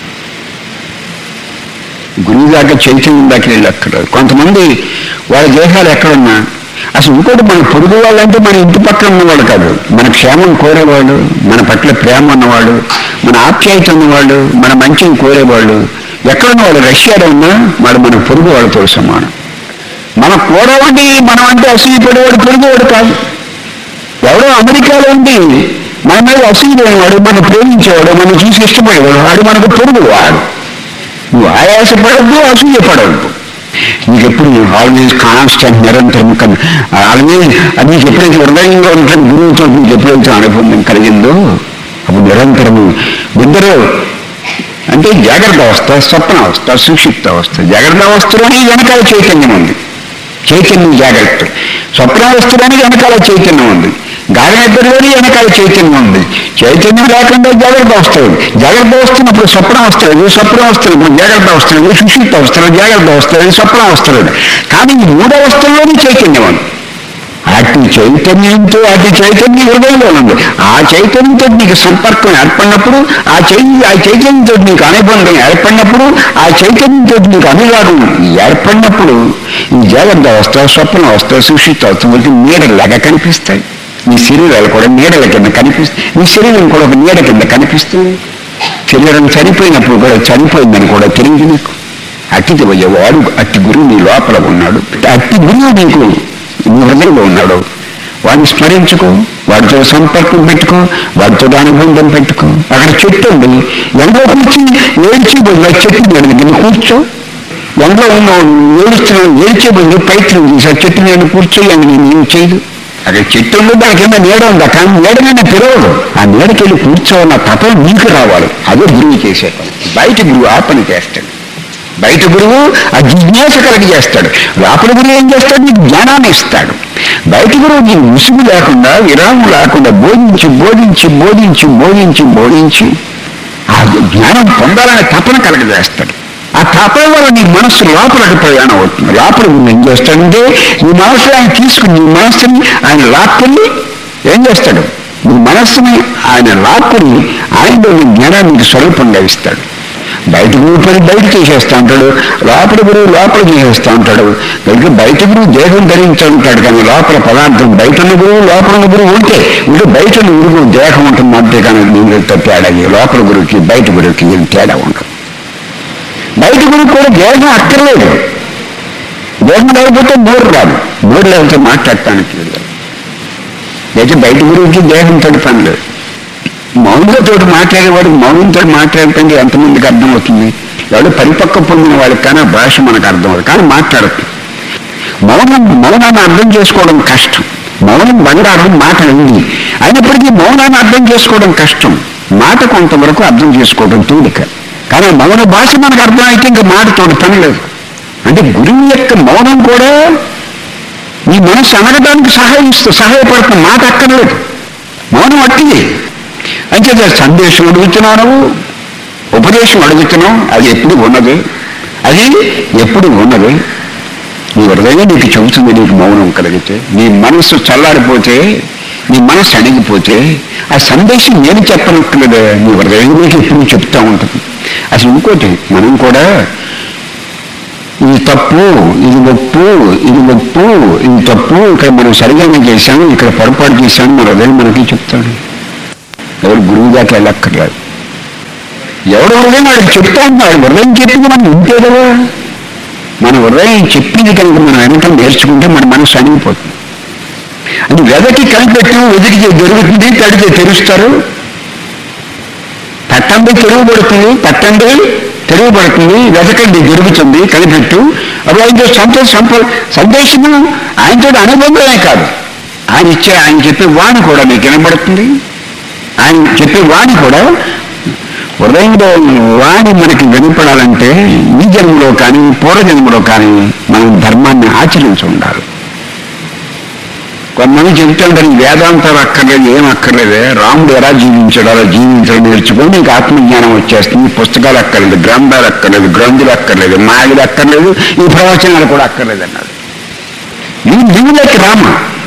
గురువు దాకా చైతన్యం దాకా వెళ్ళక్కర్లేదు కొంతమంది వాళ్ళ దేహాలు ఎక్కడున్నా అసలు ఇంకోటి మన పొరుగు వాళ్ళంటే మన ఇంటి పక్కన ఉన్నవాళ్ళు కాదు మన క్షేమం కోరేవాళ్ళు మన పట్ల ప్రేమ ఉన్నవాళ్ళు మన ఆప్యాయత ఉన్నవాళ్ళు మన మంచిని కోరేవాళ్ళు ఎక్కడున్న వాళ్ళు రష్యాలో ఉన్నా వాడు మన పొరుగు వాళ్ళతో సమానం మన కోరవండి మనం అంటే అసూయపడేవాడు పొరుగువాడు కాదు ఎవడో అమెరికాలో ఉండి మన మీద అసూయలేనివాడు మనం ప్రేమించేవాడు మనం చూసి ఇష్టపడేవాడు వాడు మనకు పొరుగు వాడు నువ్వు ఆయాసపడద్దు అసూయపడద్దు నీకు ఎప్పుడు ఆల్వేజ్ కాన్స్టెంట్ నిరంతరం కన్ ఆల్వేజ్ అది నీకు ఎప్పుడైతే హృదయంగా ఉంటుంది గురువుతో నీకు ఎప్పుడైతే అనుబంధం కలిగిందో అప్పుడు నిరంతరము ఇద్దరు అంటే జాగ్రత్త అవస్థ స్వప్న అవస్థ సుషిప్త అవస్థ జాగ్రత్త అవస్థలోనే వెనకాల చైతన్యం ఉంది చైతన్యం జాగ్రత్త స్వప్నావస్థలోనే వెనకాల చైతన్యం ఉంది గాఢనిద్రలోనే వెనకాల చైతన్యం ఉంది చైతన్యం లేకుండా జాగ్రత్త వస్తుంది జాగ్రత్త వస్తున్నప్పుడు స్వప్నం వస్తుంది స్వప్నం వస్తున్నప్పుడు జాగ్రత్త వస్తుంది సుషిప్త వస్తుంది జాగ్రత్త వస్తుంది స్వప్నం వస్తుంది కానీ ఈ మూడు అవస్థల్లోనే చైతన్యం ఉంది అటు చైతన్యంతో అటు చైతన్యం హృదయంలో ఉంది ఆ చైతన్యంతో నీకు సంపర్కం ఏర్పడినప్పుడు ఆ చై ఆ చైతన్యంతో నీకు అనుబంధం ఏర్పడినప్పుడు ఆ చైతన్యంతో నీకు అనురాగం ఏర్పడినప్పుడు ఈ జాగ్రత్త అవస్థ స్వప్న అవస్థ సుషిత అవస్థ వచ్చి నీడలాగా కనిపిస్తాయి నీ శరీరాలు కూడా నీడల కింద కనిపిస్తాయి నీ శరీరం కూడా ఒక నీడ కింద కనిపిస్తుంది శరీరం చనిపోయినప్పుడు కూడా చనిపోయిందని కూడా తెలియదు నీకు అట్టిది వాడు అట్టి గురువు నీ లోపల ఉన్నాడు అట్టి గురువు నీకు నీ హృదయంలో ఉన్నాడు వాడిని స్మరించుకో వాడితో సంపర్కం పెట్టుకో వాడితో అనుబంధం పెట్టుకో అక్కడ చెట్టు ఉంది ఎండలో కూర్చి ఏడ్చి బదులు చెట్టు మీద కింద కూర్చో ఎండలో ఉన్న ఏడుస్తున్నావు ఏడ్చే బదులు ప్రయత్నం చేసి ఆ చెట్టు నేను కూర్చోయి అని నేను ఏం చేయదు అక్కడ చెట్టు ఉంది దాని కింద నీడ ఉందా కానీ నీడ మీద పిలవదు ఆ నీడకి వెళ్ళి కూర్చోన్న తపన నీకు రావాలి అదే గురువు చేసే పని బయట గురువు ఆ పని చేస్తాడు బయట గురువు ఆ జిజ్ఞాస కలిగి చేస్తాడు లోపల గురువు ఏం చేస్తాడు నీకు జ్ఞానాన్ని ఇస్తాడు బయట గురువు నీకు ముసుగు లేకుండా విరామం లేకుండా బోధించి బోధించి బోధించి బోధించి బోధించి ఆ జ్ఞానం పొందాలనే తపన కలగజేస్తాడు ఆ తపన వల్ల నీ మనస్సు లోపలికి ప్రయాణం అవుతుంది లోపల గురువు ఏం చేస్తాడంటే నీ మనస్సు ఆయన తీసుకుని నీ మనస్సుని ఆయన లాక్కుని ఏం చేస్తాడు నీ మనస్సుని ఆయన లాక్కుని ఆయనలో నీ జ్ఞానాన్ని నీకు స్వరూపంగా ఇస్తాడు బయట గురువు పని బయట చేసేస్తా ఉంటాడు లోపల గురువు లోపల చేసేస్తా ఉంటాడు కనుక బయట గురువు దేహం ధరించి ఉంటాడు కానీ లోపల పదార్థం బయట ఉన్న గురువు లోపల ఉన్న గురువు ఉంటే ఇంకా బయట ఉన్న గురువు దేహం ఉంటుంది అంతే కానీ దీనితో తేడా ఈ లోపల గురువుకి బయట గురువుకి ఏం తేడా ఉండదు బయట గురువు కూడా దేహం అక్కర్లేదు దేహం లేకపోతే నోరు రాదు నోరు లేకపోతే మాట్లాడటానికి లేదు అయితే బయట గురువుకి దేహంతో పని లేదు మౌనంతో మాట్లాడేవాడు మౌనంతో మాట్లాడటండి ఎంతమందికి అర్థమవుతుంది ఎవడు పరిపక్వ పొందిన వాడికి కానీ ఆ భాష మనకు అర్థం అవుతుంది కానీ మాట్లాడదు మౌనం మౌనాన్ని అర్థం చేసుకోవడం కష్టం మౌనం బంగారం మాట ఉంది అయినప్పటికీ మౌనాన్ని అర్థం చేసుకోవడం కష్టం మాట కొంతవరకు అర్థం చేసుకోవడం తూలిక కానీ ఆ మౌన భాష మనకు అర్థమైతే ఇంకా మాటతోటి పని లేదు అంటే గురువు యొక్క మౌనం కూడా నీ మనసు అనగడానికి సహాయిస్తూ సహాయపడుతున్న మాట అక్కర్లేదు మౌనం అట్టిది అంచేత సందేశం అడుగుతున్నావు నువ్వు ఉపదేశం అడుగుతున్నావు అది ఎప్పుడు ఉన్నది అది ఎప్పుడు ఉన్నది నీ హృదయం నీకు చెబుతుంది నీకు మౌనం కలిగితే నీ మనసు చల్లారిపోతే నీ మనసు అణిగిపోతే ఆ సందేశం నేను చెప్పనట్లేదు నీ హృదయం నీకు ఎప్పుడు చెప్తా ఉంటుంది అసలు ఇంకోటి మనం కూడా ఇది తప్పు ఇది ఒప్పు ఇది ఒప్పు ఇది తప్పు ఇక్కడ మనం సరిగానే చేశాము ఇక్కడ పొరపాటు చేశాము మన హృదయం మనకి చెప్తాడు ఎవరు గురువు దాకా వెళ్ళక్కర్లేదు ఎవడు హృదయం వాడికి చెప్తా ఉన్నాడు హృదయం చెప్పింది మనం ఇంతే కదా మన హృదయం చెప్పింది కనుక మనం వెనక నేర్చుకుంటే మన మనసు అణిగిపోతుంది అది వెదకి కనిపెట్టి వెదికి దొరుకుతుంది తడితే తెరుస్తారు తట్టండి తెరుగుపడుతుంది తట్టండి తెరుగుపడుతుంది వెతకండి దొరుకుతుంది కనిపెట్టు అప్పుడు ఆయనతో సంతోష సంప సందేశము ఆయనతో అనుబంధమే కాదు ఆయన ఇచ్చే ఆయన చెప్పే వాణి కూడా మీకు వినబడుతుంది ఆయన చెప్పే వాణి కూడా హృదయంలో వాణి మనకి వినపడాలంటే ఈ జన్మలో కానీ పూర్వజన్మలో కానీ మనం ధర్మాన్ని ఆచరించి ఉండాలి కొంతమంది చెబుతుంటారు ఈ వేదాంతాలు అక్కర్లేదు ఏం అక్కర్లేదే రాముడు ఎలా జీవించాడు అలా జీవించడం నేర్చుకొని నీకు ఆత్మజ్ఞానం వచ్చేస్తుంది పుస్తకాలు అక్కర్లేదు గ్రంథాలు అక్కర్లేదు గ్రంథులు అక్కర్లేదు మాయలు అక్కర్లేదు ఈ ప్రవచనాలు కూడా అక్కర్లేదు అన్నాడు ఈ దిగులకి రామ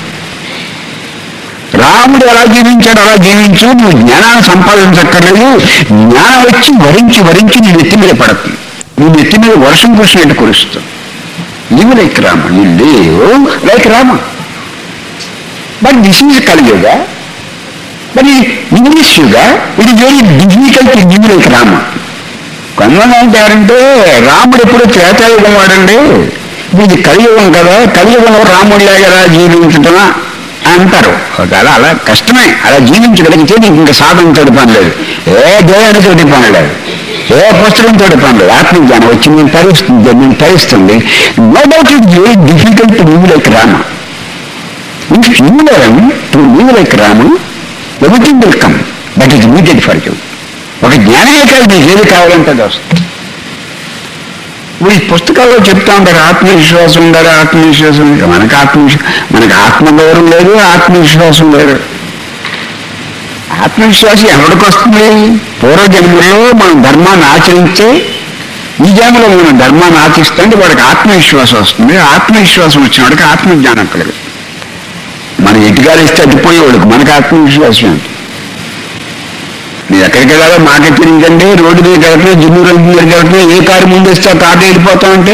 రాముడు ఎలా జీవించాడు అలా జీవించు నువ్వు జ్ఞానాన్ని సంపాదించక్కర్లేదు జ్ఞానం వచ్చి వరించి వరించి నీ నెత్తి మీద పడుతుంది నీ నెత్తి మీద వర్షం కురిసినట్టు కురుస్తుంది live like Rama you live like Rama but this is Kaliyuga మరి ఇంగ్లీష్ యుగ ఇది very difficult live like Rama కొంతమంది అంటారంటే రాముడు ఎప్పుడు త్రేతాయుగం వాడండి ఇప్పుడు ఇది కలియుగం కదా కలియుగంలో రాముడిలా కదా జీవించటమా అంటారు అలా అలా కష్టమే అలా జీవించగలిగితే నీకు ఇంకా సాధనతో పని లేదు ఏ దేహానితో పని లేదు ఏ పుస్తకంతో పని లేదు ఆత్మజ్ఞానం వచ్చి నేను తరిస్తుంది నేను తరిస్తుంది no doubt it very difficult to live like Rama if you learn to live like Rama everything will come but it needed for you ఒక జ్ఞానమే కాదు నీకు ఏది కావాలంటే అది వస్తుంది ఇప్పుడు ఈ పుస్తకాల్లో చెప్తా ఉంటారు ఆత్మవిశ్వాసం ఉండాలి ఆత్మవిశ్వాసం ఉండాలి. మనకు ఆత్మవిశ్వ మనకు ఆత్మగౌరవం లేదు ఆత్మవిశ్వాసం లేదు ఆత్మవిశ్వాసం ఎవరికి వస్తుంది పూర్వజన్మలో మనం ధర్మాన్ని ఆచరించే ఈ జన్మలో మనం ధర్మాన్ని ఆచరిస్తుంటే వాడికి ఆత్మవిశ్వాసం వస్తుంది ఆత్మవిశ్వాసం వచ్చిన వాడికి ఆత్మజ్ఞానం కలుగుతుంది మనం ఎటుగాలు ఇస్తే అడ్డుపోయేవాడికి మనకు ఆత్మవిశ్వాసం ఏంటి మీరు ఎక్కడికి వెళ్ళాలో మాకే తెలియదండి రోడ్డు మీద వెళ్తున్నా జిమ్ము రోడ్డు మీద వెళ్తున్నా ఏ కారు ముందు ఇస్తే ఆ కార్లో వెళ్ళిపోతామంటే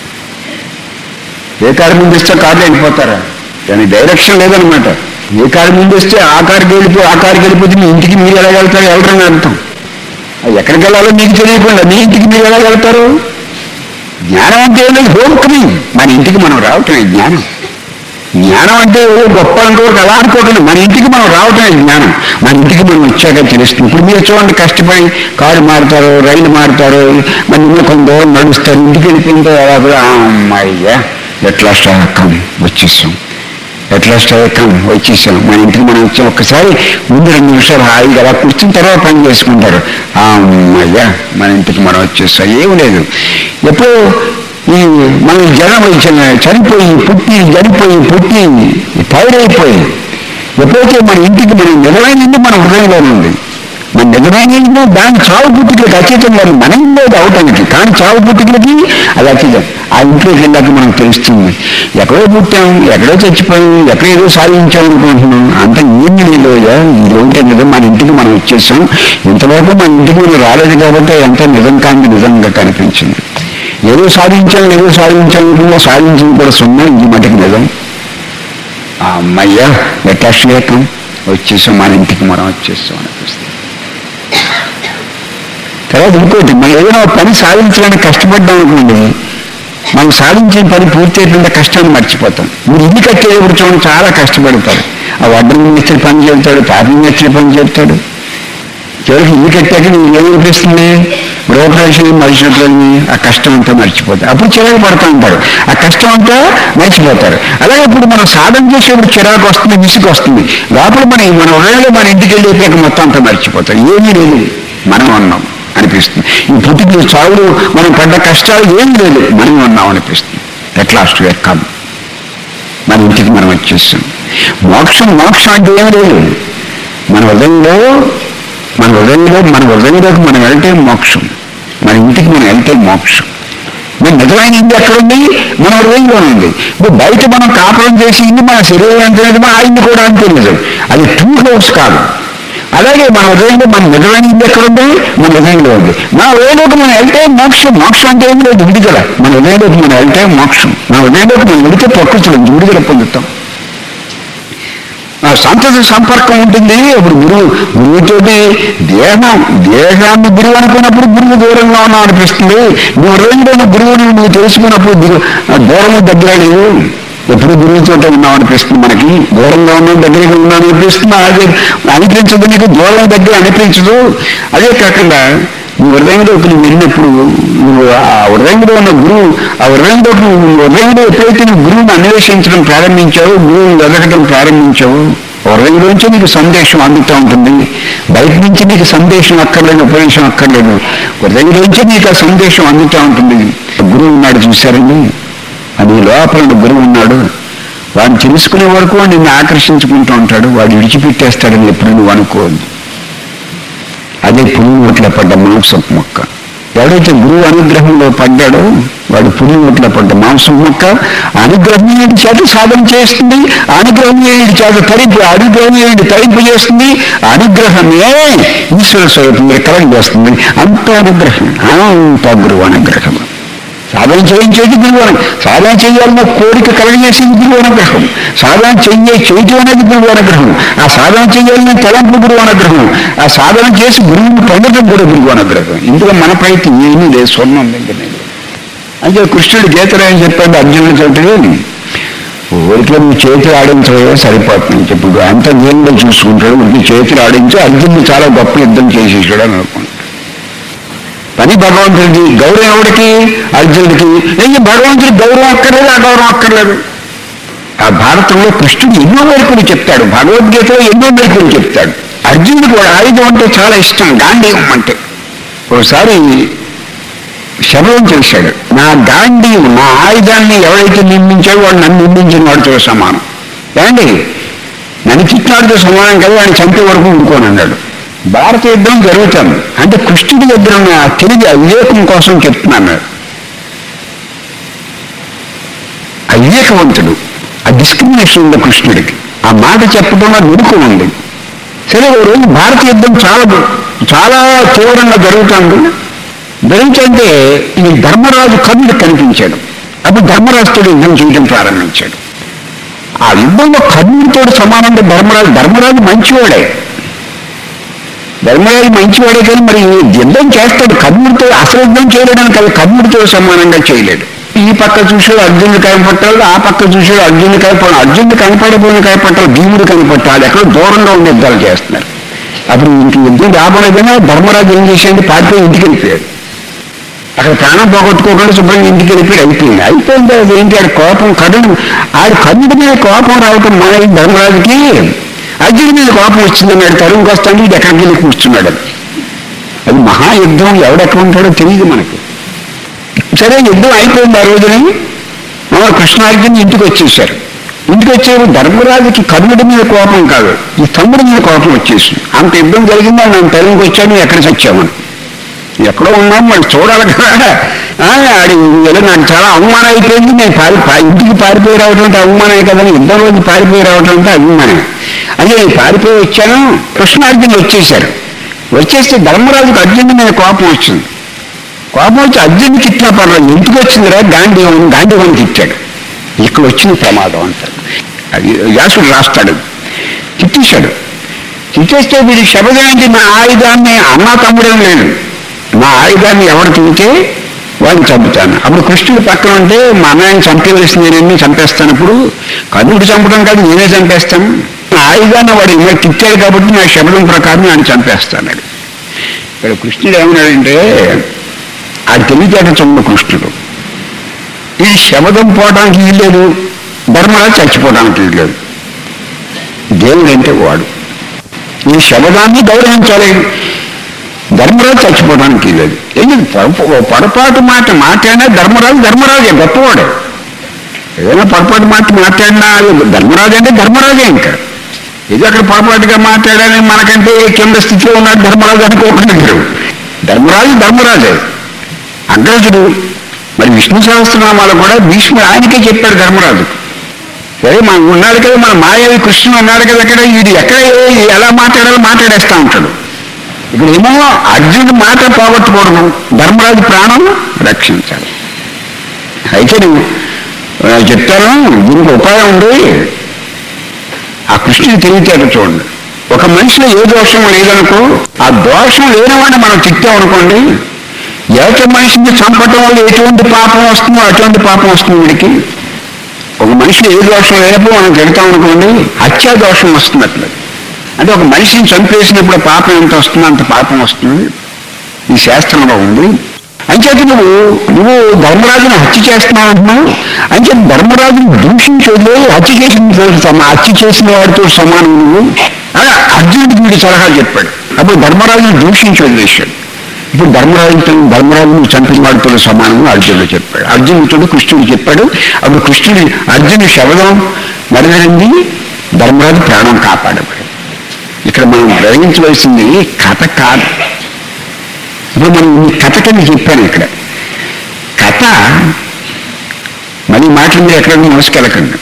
ఏ కారు ముందు ఇస్తే కార్లో వెళ్ళిపోతారా దాని డైరెక్షన్ లేదనమాట ఏ కారు ముందు వస్తే ఆ కారుకి వెళ్ళిపో ఆ కారుకి వెళ్ళిపోతే మీ ఇంటికి మీరు ఎలా వెళ్తారు వెళ్ళరని అర్థం అది ఎక్కడికి వెళ్ళాలో మీకు తెలియకుండా మీ ఇంటికి మీరు ఎలా వెళ్తారు జ్ఞానం అంటే ఏంటంటే హోమ్ కమింగ్ మన ఇంటికి మనం రావటమే జ్ఞానం జ్ఞానం అంటే ఏదో గొప్ప అనుకోవడం అలా అనుకోకండి మన ఇంటికి మనం రావటమే జ్ఞానం మన ఇంటికి మనం వచ్చాక తెలుస్తుంది ఇప్పుడు మీరు చూడండి కష్టపడి కారు మారుతారు రైలు మారుతారు మన ఇల్లు కొంత దూరం నడుస్తారు ఇంటికి వెళ్ళిపోయింటే అలా కూడా అమ్మాయ్యా ఎట్లా స్టాకం వచ్చేసాం ఎట్లా స్టాకం వచ్చేసాం మన ఇంటికి మనం వచ్చాం ఒక్కసారి ముందు రెండు నిమిషాలు హాయిగా అలా కూర్చున్న తర్వాత పని చేసుకుంటారు అమ్మయ్యా మన ఇంటికి మనం వచ్చేస్తాం ఏం లేదు ఎప్పుడు ఈ మన జనం వచ్చిన చనిపోయి పుట్టి చనిపోయి పుట్టి పైరైపోయి ఎప్పుడైతే మన ఇంటికి మనం నిజమైనది మన హృదయంలో ఉంది మన నిజమైనది దాని చావు పుట్టుకలకు అతీతంగా ఉంది. మనం లేదు అవటానికి కానీ చావు పుట్టుకలకి అది అతీతం ఆ ఇంట్లోకి వెళ్ళాక మనకు తెలుస్తుంది ఎక్కడో పుట్టాం ఎక్కడో చచ్చిపోయాం ఎక్కడేదో సాధించాం అనుకుంటున్నాం అంత ఏమి లేదు ఇది ఉంటే కదా మన ఇంటికి మనం వచ్చేసాం ఇంతవరకు మన ఇంటికి మనం రాలేదు కాబట్టి ఎంత నిజం కాంతి నిజంగా కనిపించింది ఏదో సాధించాం ఏదో సాధించాం సాధించింది కూడా సున్నా ఇది మటుకు నిజం ఆ అమ్మయ్య ఎట్లా శ్వేతం వచ్చేసాం మన ఇంటికి మనం వచ్చేసాం అనిపిస్తుంది తర్వాత ఇంకోటి మనం ఏదైనా ఒక పని సాధించడానికి కష్టపడ్డాం అనుకోండి మనం సాధించిన పని పూర్తి అయిపోయిన కష్టాన్ని మర్చిపోతాం మీరు ఇల్లు కట్టేటప్పుడు చూడండి చాలా కష్టపడతారు ఆ వడ్డం మిస్త్రి పని చెబుతాడు పాపం మిస్త్రి పని చెప్తాడు చివరికి ఇల్లు కట్టాక నీకు ఏమనిపిస్తుంది గృహప్రవేశం మరిచినట్లని ఆ కష్టం అంతా మర్చిపోతారు అప్పుడు చిరాకు పడుతూ ఉంటారు ఆ కష్టం అంతా మర్చిపోతారు అలాగే ఇప్పుడు మనం సాధన చేసేప్పుడు చిరాకు వస్తుంది విసుగు వస్తుంది లోపల మన మన హృదయంలో మన ఇంటికి వెళ్ళేపాక మొత్తం అంతా మర్చిపోతాం ఏమీ లేదు మనం ఉన్నాం అనిపిస్తుంది ఈ పుట్టిన చావులు మనం పడ్డ కష్టాలు ఏం లేదు మనం ఉన్నాం అనిపిస్తుంది ఎట్ లాస్ట్ ఎక్కాం మన ఇంటికి మనం వచ్చేస్తాం మోక్షం మోక్షం అంటే ఏం లేదు మన హృదయంలో మన హృదయంలో మన హృదయంలోకి మనం వెళ్తే మోక్షం మన ఇంటికి మనం వెళ్తే మోక్షం మరి నిజమైన ఇంటి ఎక్కడుంది మన హృదయంలో ఉంది ఇప్పుడు బయట మనం కాపురం చేసి ఇంటి మన శరీరం అంటే నిజమో ఆ ఇంటి కూడా అంతే నిజం అది టూ హౌస్ కాదు అలాగే మన హృదయంలో మన నిజమైన ఇంటి ఎక్కడుంది మన హృదయంలో ఉంది మన హృదయంలోకి మనం వెళ్తే మోక్షం మోక్షం అంటే ఏం లేదు విడుదల మన హృదయంలోకి మనం వెళ్తే మోక్షం మన హృదయంలోకి మనం వెళితే ప్రకృతిలో విడుదల పొందుతాం ఆ సంతత సంపర్కం ఉంటుంది అప్పుడు గురువు గురువుతోటి దేహం దేహాన్ని గురువు అనుకున్నప్పుడు గురువు దూరంగా ఉన్నాం అనిపిస్తుంది నువ్వు హృదయంలోని గురువుని నువ్వు తెలుసుకున్నప్పుడు దిగు- ఆ దూరం దగ్గర లేవు ఎప్పుడు గురువుతో ఉన్నాం అనిపిస్తుంది మనకి దూరంగా ఉన్నాం దగ్గరగా ఉన్నాం అనిపిస్తుంది అదే అనిపించదు నీకు దూరం దగ్గర అనిపించదు అదే కాకుండా నువ్వు హృదయంలోకి నువ్వు వెళ్ళినప్పుడు నువ్వు ఆ హృదయంలో ఉన్న గురువు ఆ హృదయంలో నువ్వు హృదయంలో ఎప్పుడైతే నువ్వు గురువుని అన్వేషించడం ప్రారంభించావో గురువుని వెతకడం ప్రారంభించావో హృదయంలోంచి నీకు సందేశం అందుతూ ఉంటుంది బయట నుంచి నీకు సందేశం అక్కర్లేదు ఉపదేశం అక్కర్లేదు హృదయంలోంచి నీకు ఆ సందేశం అందుతూ ఉంటుంది గురువు ఉన్నాడు చూశారండి అది లోపల గురువు ఉన్నాడు వాడిని తెలుసుకునే వరకు వాడు నిన్ను ఆకర్షించుకుంటూ ఉంటాడు వాడు విడిచిపెట్టేస్తాడని ఎప్పుడు నువ్వు అనుకోవద్దు అదే పులి నోట్లో పడ్డ మాంసం మొక్క ఎవడైతే గురువు అనుగ్రహంలో పడ్డాడో వాడు పులి నోట్లో పడ్డ మాంసం మొక్క అనుగ్రహం ఏడి చేత సాధన చేస్తుంది అనుగ్రహం ఏడి చేత తరింపు అనుగ్రహం ఏడి తరింపు చేస్తుంది అనుగ్రహమే ఈశ్వర స్వరూపం మీరు కలెక్ట్ చేస్తుంది అంత అనుగ్రహం అంత గురువు అనుగ్రహం సాధన చేయించేది గురువు అను- సాధన చేయాలన్న కోరిక కలగజేసేది గురువు అనుగ్రహం సాధన చెయ్యే చేయటం అనేది గురువు అనుగ్రహం ఆ సాధన చేయాలని తలంపు గురువు అనుగ్రహం ఆ సాధన చేసి గురువుని పొందడం కూడా గురువు అనుగ్రహం ఇందులో మన ప్రయత్నం ఏమీ లేదు స్వర్ణం దగ్గర అంటే కృష్ణుడు గీతరాయని చెప్పాడు అర్జునుడు చోటుని ఊరికే నువ్వు చేతులు ఆడించవే సరిపోతుంది చెప్పు అంత దేవుడు చూసుకుంటాడు ఊరికి చేతులు ఆడించి అర్జునుడు చాలా గొప్ప యుద్ధం చేసేసాడు అని అనుకుంటాడు పని భగవంతుడికి గౌరవం ఎవడికి అర్జునుడికి ఏం భగవంతుడికి గౌరవం అక్కర్లేదు ఆ గౌరవం అక్కర్లేదు ఆ భారతంలో కృష్ణుడు ఎన్నో మెరుకులు చెప్తాడు భగవద్గీతలో ఎన్నో మెరుకులు చెప్తాడు అర్జునుడికి వాడు ఆయుధం అంటే చాలా ఇష్టం గాంధీవం అంటే ఒకసారి శబరం చేశాడు నా గాంధీవం నా ఆయుధాన్ని ఎవరైతే నిర్మించాడో వాడు నన్ను నిర్మించిన వాడితో సమానం ఏమండి నన్ను చిట్టాడితో సమానం కదా వాడిని చంపే వరకు ఊరుకోను అన్నాడు భారత యుద్ధం జరుగుతుంది అంటే కృష్ణుడి దగ్గర ఉన్న ఆ తెలివి ఆ వివేకం కోసం చెప్తున్నాను ఆ వివేకవంతుడు ఆ డిస్క్రిమినేషన్ ఉంది కృష్ణుడికి ఆ మాట చెప్పడంలో నిరుకు ఉంది సరే ఓ రోజు భారత యుద్ధం చాలా చాలా తీవ్రంగా జరుగుతుంది జరుగుతుంటే ఈ ధర్మరాజు కర్ణుడు కనిపించాడు అప్పుడు ధర్మరాజుతో యుద్ధం చేయడం ప్రారంభించాడు ఆ యుద్ధంలో కర్ణుడితో సమానంగా ధర్మరాజు ధర్మరాజు మంచివాడే ధర్మరాజు మంచివాడే కానీ మరి యుద్ధం చేస్తాడు కర్ణుడితో అసలు యుద్ధం చేయలేడని కాదు కర్ణుడితో సమానంగా చేయలేడు ఈ పక్క చూసాడు అర్జునుడు కనపట్టాలి ఆ పక్క చూసాడు అర్జునుడు కనపడాలి అర్జునుడు కనపడబోయిన కనపట్టాలి భీముడు కనపట్టాలి ఎక్కడో దూరంగా ఉండి యుద్ధాలు చేస్తున్నారు అప్పుడు ఇంక యుద్ధం రాబోయేదైనా ధర్మరాజు ఏం చేసేది పారిపోయి ఇంటికి వెళ్ళిపోయాడు అక్కడ ప్రాణం పోగొట్టుకోకుండా శుభ్రంగా ఇంటికి వెళ్ళిపోయి అయిపోయింది అయిపోయింది అది ఏంటి ఆడ కోపం కర్ణుడు ఆడు కర్ణుడి మీద కోపం రావటం మన ధర్మరాజుకి అర్జునుడి మీద కోపం వచ్చిందన్నాడు తరుణ్కి వస్తాడు ఇది ఎక్కడికి వెళ్ళి కూర్చున్నాడు అది అది మహాయుద్ధం ఎవడెక్కడ ఉంటాడో తెలియదు మనకి సరే యుద్ధం అయిపోయింది ఆ రోజుని మన కృష్ణార్జున్ ఇంటికి వచ్చేసారు ఇంటికి వచ్చేప్పుడు ధర్మరాజుకి కర్ణుడి మీద కోపం కాదు ఈ తమ్ముడి మీద కోపం వచ్చేసింది అంత యుద్ధం జరిగిందా నేను తరుణ్కి వచ్చాను ఎక్కడ చచ్చామని ఎక్కడో ఉన్నాం మరి చూడాలి కదా ఆ, ఆడి ఇలా నాకు చాలా అవమానం అయిపోయింది నేను పారి పా- ఇంటికి పారిపోయి రావటం అంటే అవమానమే కదా యుద్ధం రోజు పారిపోయి రావటం అంటే అభిమానం అదే నేను పారిపోయి వచ్చాను కృష్ణార్జునులు వచ్చేసారు వచ్చేస్తే ధర్మరాజుకి అర్జునుడి మీద కోపం వచ్చింది కోపం వచ్చి అర్జున్ తిట్టినా పర్లేదు ఎందుకు వచ్చిందిరా గాంధీ గాంధీవని తిట్టాడు ఇక్కడ వచ్చిన ప్రమాదం అంటారు అది వ్యాసుడు రాస్తాడు తిట్టేశాడు తిట్టేస్తే వీడి శబదం ఏంటి నా ఆయుధాన్ని అన్నా తమ్ముడేం లేదు నా ఆయుధాన్ని ఎవరు తింటే వాడిని చంపుతాను అప్పుడు కృష్ణుడు పక్కన ఉంటే మా అన్నయ్యని చంపేవలసింది నేనేమి చంపేస్తాను ఇప్పుడు కర్ణుడు చంపడం కాదు నేనే చంపేస్తాను నా ఆయుధాన్ని వాడు ఇలా తిట్టాడు కాబట్టి నా శబదం ప్రకారం ఆయన చంపేస్తాను ఇక్కడ కృష్ణుడు ఏమన్నాడంటే ఆ తెలివితేట చూడు కృష్ణుడు ఈ శబదం పోవడానికి వీల్లేదు ధర్మరాజు చచ్చిపోవడానికి వీల్లేదు దేవుడు అంటే వాడు ఈ శబదాన్ని గౌరవించాలి ధర్మరాజు చచ్చిపోవడానికి లేదు ఎందుకు పొరప- పొరపాటు మాట మాట్లాడినా ధర్మరాజు ధర్మరాజే గొప్పవాడు ఏదైనా పొరపాటు మాట మాట్లాడినా అది ధర్మరాజు అంటే ధర్మరాజే ఇంకా ఇది అక్కడ పొరపాటుగా మాట్లాడాలని మనకంటే కింద స్థితిలో ఉన్నాడు ధర్మరాజు అనుకోకుండా మీరు ధర్మరాజు ధర్మరాజే అగ్రజుడు మరి విష్ణు సహస్రనామాలు కూడా భీష్ముడు ఆయనకే చెప్పాడు ధర్మరాజు సరే మనం ఉన్నాడు కదా మన మాయావి కృష్ణుడు ఉన్నాడు కదా అక్కడ ఇది ఎక్కడ ఏ- ఎలా మాట్లాడాలో మాట్లాడేస్తా ఉంటాడు ఇక్కడ ఏమో అర్జునుడు మాట పోగొట్టకూడదు ధర్మరాజు ప్రాణం రక్షించాలి అయితే నువ్వు ఆ, చెప్తాను దీనికి ఉపాయం ఉంది ఆ కృష్ణుడు తెలివితేట చూడండి ఒక మనిషిలో ఏ దోషం లేదనుకో ఆ దోషం లేనివాడిని మనం తిట్టామనుకోండి ఏక మనిషిని చంపటం వల్ల ఎటువంటి పాపం వస్తుందో అటువంటి పాపం వస్తుంది వీడికి ఒక మనిషి ఏ దోషం లేనప్పుడు మనం తిడతాం అనుకోండి హత్యా దోషం వస్తుంది అట్లా అంటే ఒక మనిషిని చంపేసినప్పుడు పాపం ఎంత వస్తుందో అంత పాపం వస్తుంది ఈ శాస్త్రంలో ఉంది అంచేత నువ్వు నువ్వు ధర్మరాజుని హత్య చేస్తున్నావు అంటున్నావు అంచేత ధర్మరాజుని దూషించోదే హత్య చేసిన సమా హత్య చేసిన వాడితో సమానం నువ్వు అలా అర్జునుడికి వీడు సలహా చెప్పాడు అప్పుడు ధర్మరాజుని దూషించి వదిలేశాడు ఇప్పుడు ధర్మరాజుతో ధర్మరాజును చంపిన వాడితో సమానం అర్జునుడు చెప్పాడు అర్జునుడితో కృష్ణుడు చెప్పాడు అప్పుడు కృష్ణుడి అర్జునుడి శబదం మరణింది ధర్మరాజు ప్రాణం కాపాడబడి ఇక్కడ మనం గ్రహించవలసింది కథ కాదు ఇప్పుడు మనం ఈ కథ కింద చెప్పాను ఇక్కడ కథ మళ్ళీ మాటలు మీరు ఎక్కడ మోసుకెళ్ళకండి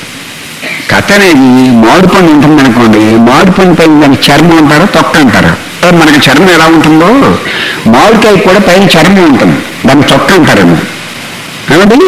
కథ అనేది మామిడి పండు ఉంటుంది అనుకోండి మామిడి పండు పైన దానికి చర్మం అంటారా తొక్క అంటారా మనకి చర్మం ఎలా ఉంటుందో మామిడికాయ కూడా పైన చర్మం ఉంటుంది దాన్ని తొక్క అంటారేమో ఏమండి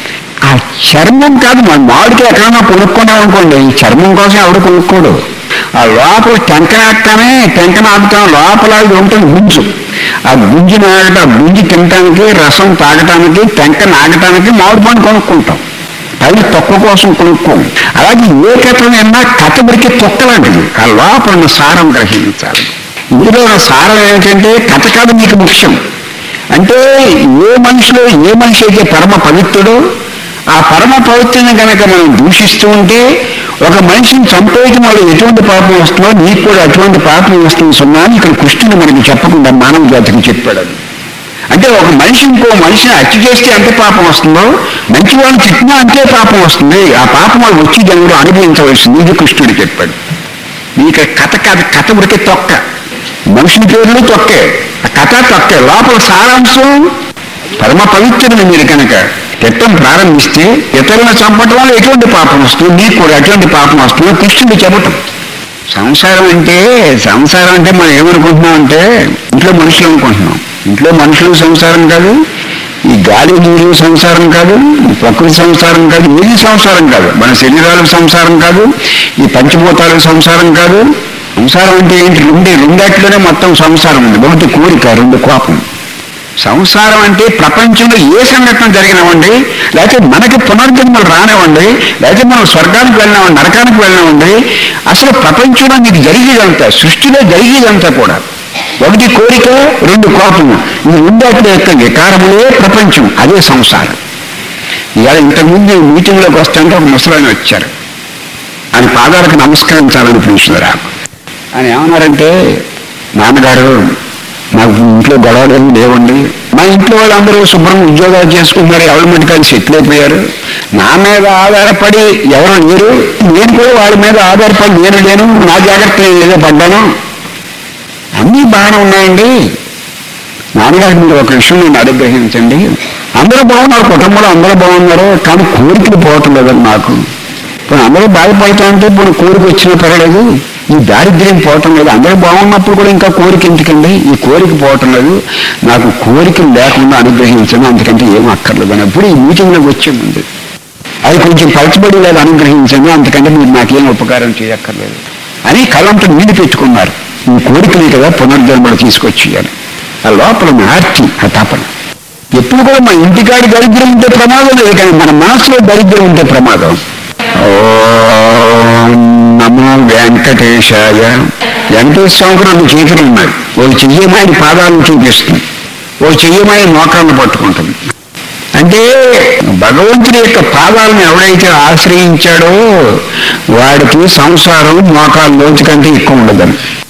ఆ చర్మం కాదు మన మామిడికాయ ఎక్కడన్నా కొనుక్కున్నాం అనుకోండి ఈ చర్మం కోసం ఎవడు కొనుక్కోడు ఆ లోపల టెంక నాకనే టెంక నాకుతాం లోపల ఇది ఉంటుంది గుంజు ఆ గుంజు నాగట ఆ గుంజు తినటానికి రసం తాగటానికి టెంక నాగటానికి మామిడి పండు కొనుక్కుంటాం పైన తొక్క కోసం కొనుక్కోం అలాగే ఏ కథనైనా కథ బడికి తొక్క లాంటిది ఆ లోపల ఉన్న సారం గ్రహించాలి ఇందులో ఉన్న సారం ఏమిటంటే కథ కాదు మీకు ముఖ్యం అంటే ఏ మనిషిలో ఏ మనిషి అయితే పరమ పవిత్రుడో ఆ పరమ పవిత్రుని కనుక మనం దూషిస్తూ ఉంటే ఒక మనిషిని చంపేయటం వల్ల ఎటువంటి పాపం వస్తుందో నీకు కూడా అటువంటి పాపం వస్తుంది సుమా అని ఇక్కడ కృష్ణుడు మనకి చెప్పకుండా మానవ జాతికి చెప్పాడు అది. అంటే ఒక మనిషి ఇంకో మనిషిని హత్య చేస్తే ఎంత పాపం వస్తుందో మంచి వాళ్ళని తిట్టినా అంతే పాపం వస్తుంది ఆ పాపం వాళ్ళు వచ్చి జనుడు అనుభవించవలసింది ఇది కృష్ణుడు చెప్పాడు నీకు కథ కథ కథ ఉడికే తొక్క మనుషుల పేర్లు తొక్కే ఆ కథ తొక్కే లోపల సారాంశం పరమ పవిత్రుని మీరు కనుక తిట్టం ప్రారంభిస్తే ఇతరులను చంపటం వల్ల ఎటువంటి పాపం వస్తుంది నీకు కూడా ఎటువంటి పాపం వస్తుందో కృష్ణుడు చెప్పటం సంసారం అంటే సంసారం అంటే మనం ఏమనుకుంటున్నాం అంటే ఇంట్లో మనుషులు అనుకుంటున్నాం ఇంట్లో మనుషులు సంసారం కాదు ఈ గాలి నీరు సంసారం కాదు ఈ ప్రకృతి సంసారం కాదు ఏది సంసారం కాదు మన శరీరాలకు సంసారం కాదు ఈ పంచభూతాలకు సంసారం కాదు సంసారం అంటే ఏంటి రెండు రెండాటిలోనే మొత్తం సంసారం ఉంది ఒకటి కోరిక రెండు కోపం సంసారం అంటే ప్రపంచంలో ఏ సంఘటన జరిగినామండి లేకపోతే మనకి పునర్జన్మలు రానివ్వండి లేకపోతే మనం స్వర్గానికి వెళ్ళినామండి నరకానికి వెళ్ళినామండి అసలు ప్రపంచంలో నీకు జరిగేదంతా సృష్టిలో జరిగేదంతా కూడా ఒకటి కోరిక రెండు కోపము ఈ రెండాటి యొక్క వికారములే ప్రపంచం అదే సంసారం ఇవాళ ఇంతకుముందు మీటింగ్లోకి వస్తుంటే ఒక ముసలాయన వచ్చారు ఆయన పాదాలకు నమస్కరించాలని పిలిచినారు ఆయన ఏమన్నారంటే నాన్నగారు నాకు ఇంట్లో గొడవలు ఏమి లేవండి మా ఇంట్లో వాళ్ళందరూ శుభ్రం ఉద్యోగాలు చేసుకుంటున్నారు ఎవరి మటుకు కానీ సెటిల్ అయిపోయారు నా మీద ఆధారపడి ఎవరు లేరు నేను కూడా వాళ్ళ మీద ఆధారపడి నేను లేను నా జాగ్రత్త నేను ఏదో పడ్డాను అన్నీ బాగానే ఉన్నాయండి నాన్నగారు మీరు ఒక విషయం నేను అనుగ్రహించండి అందరూ బాగున్నారు కుటుంబంలో అందరూ బాగున్నారు కానీ కోరికలు పోవటం లేదండి నాకు ఇప్పుడు అందరూ బాధపడతా ఉంటే ఇప్పుడు కోరిక వచ్చినా పర్వాలేదు ఈ దారిద్ర్యం పోవటం లేదు అందరూ బాగున్నప్పుడు కూడా ఇంకా కోరిక ఎందుకండి ఈ కోరిక పోవటం లేదు నాకు కోరిక లేకుండా అనుగ్రహించను అందుకంటే ఏం అక్కర్లేదు అన్నప్పుడు ఈ మీటింగ్లోకి వచ్చేమండి అది కొంచెం పలచబడి లేదు అనుగ్రహించండి అందుకంటే మీరు నాకేం ఉపకారం చేయక్కర్లేదు అని కలంతో నీళ్ళు పెట్టుకున్నారు ఈ కోరికలే కదా పునర్జన్మలు తీసుకొచ్చి అని ఆ లోపల ఉన్న ఆర్తి ఆ తపన ఎప్పుడు కూడా మన ఇంటికాడి దరిద్రం ఉంటే ప్రమాదం లేదు కానీ మన మనసులో దరిద్రం ఉంటే ప్రమాదం ఓం నమో వెంకటేశాయ వెంకటేశ్వర స్వామికి రెండు చేతులు ఉన్నాయి ఓ చెయ్యమాయి పాదాలను చూపిస్తుంది ఓ చెయ్యమాయి మోకాలను పట్టుకుంటుంది అంటే భగవంతుడి యొక్క పాదాలను ఎవడైతే ఆశ్రయించాడో వాడికి సంసారం మోకాల్లోంచి కంటే ఎక్కువ ఉండదని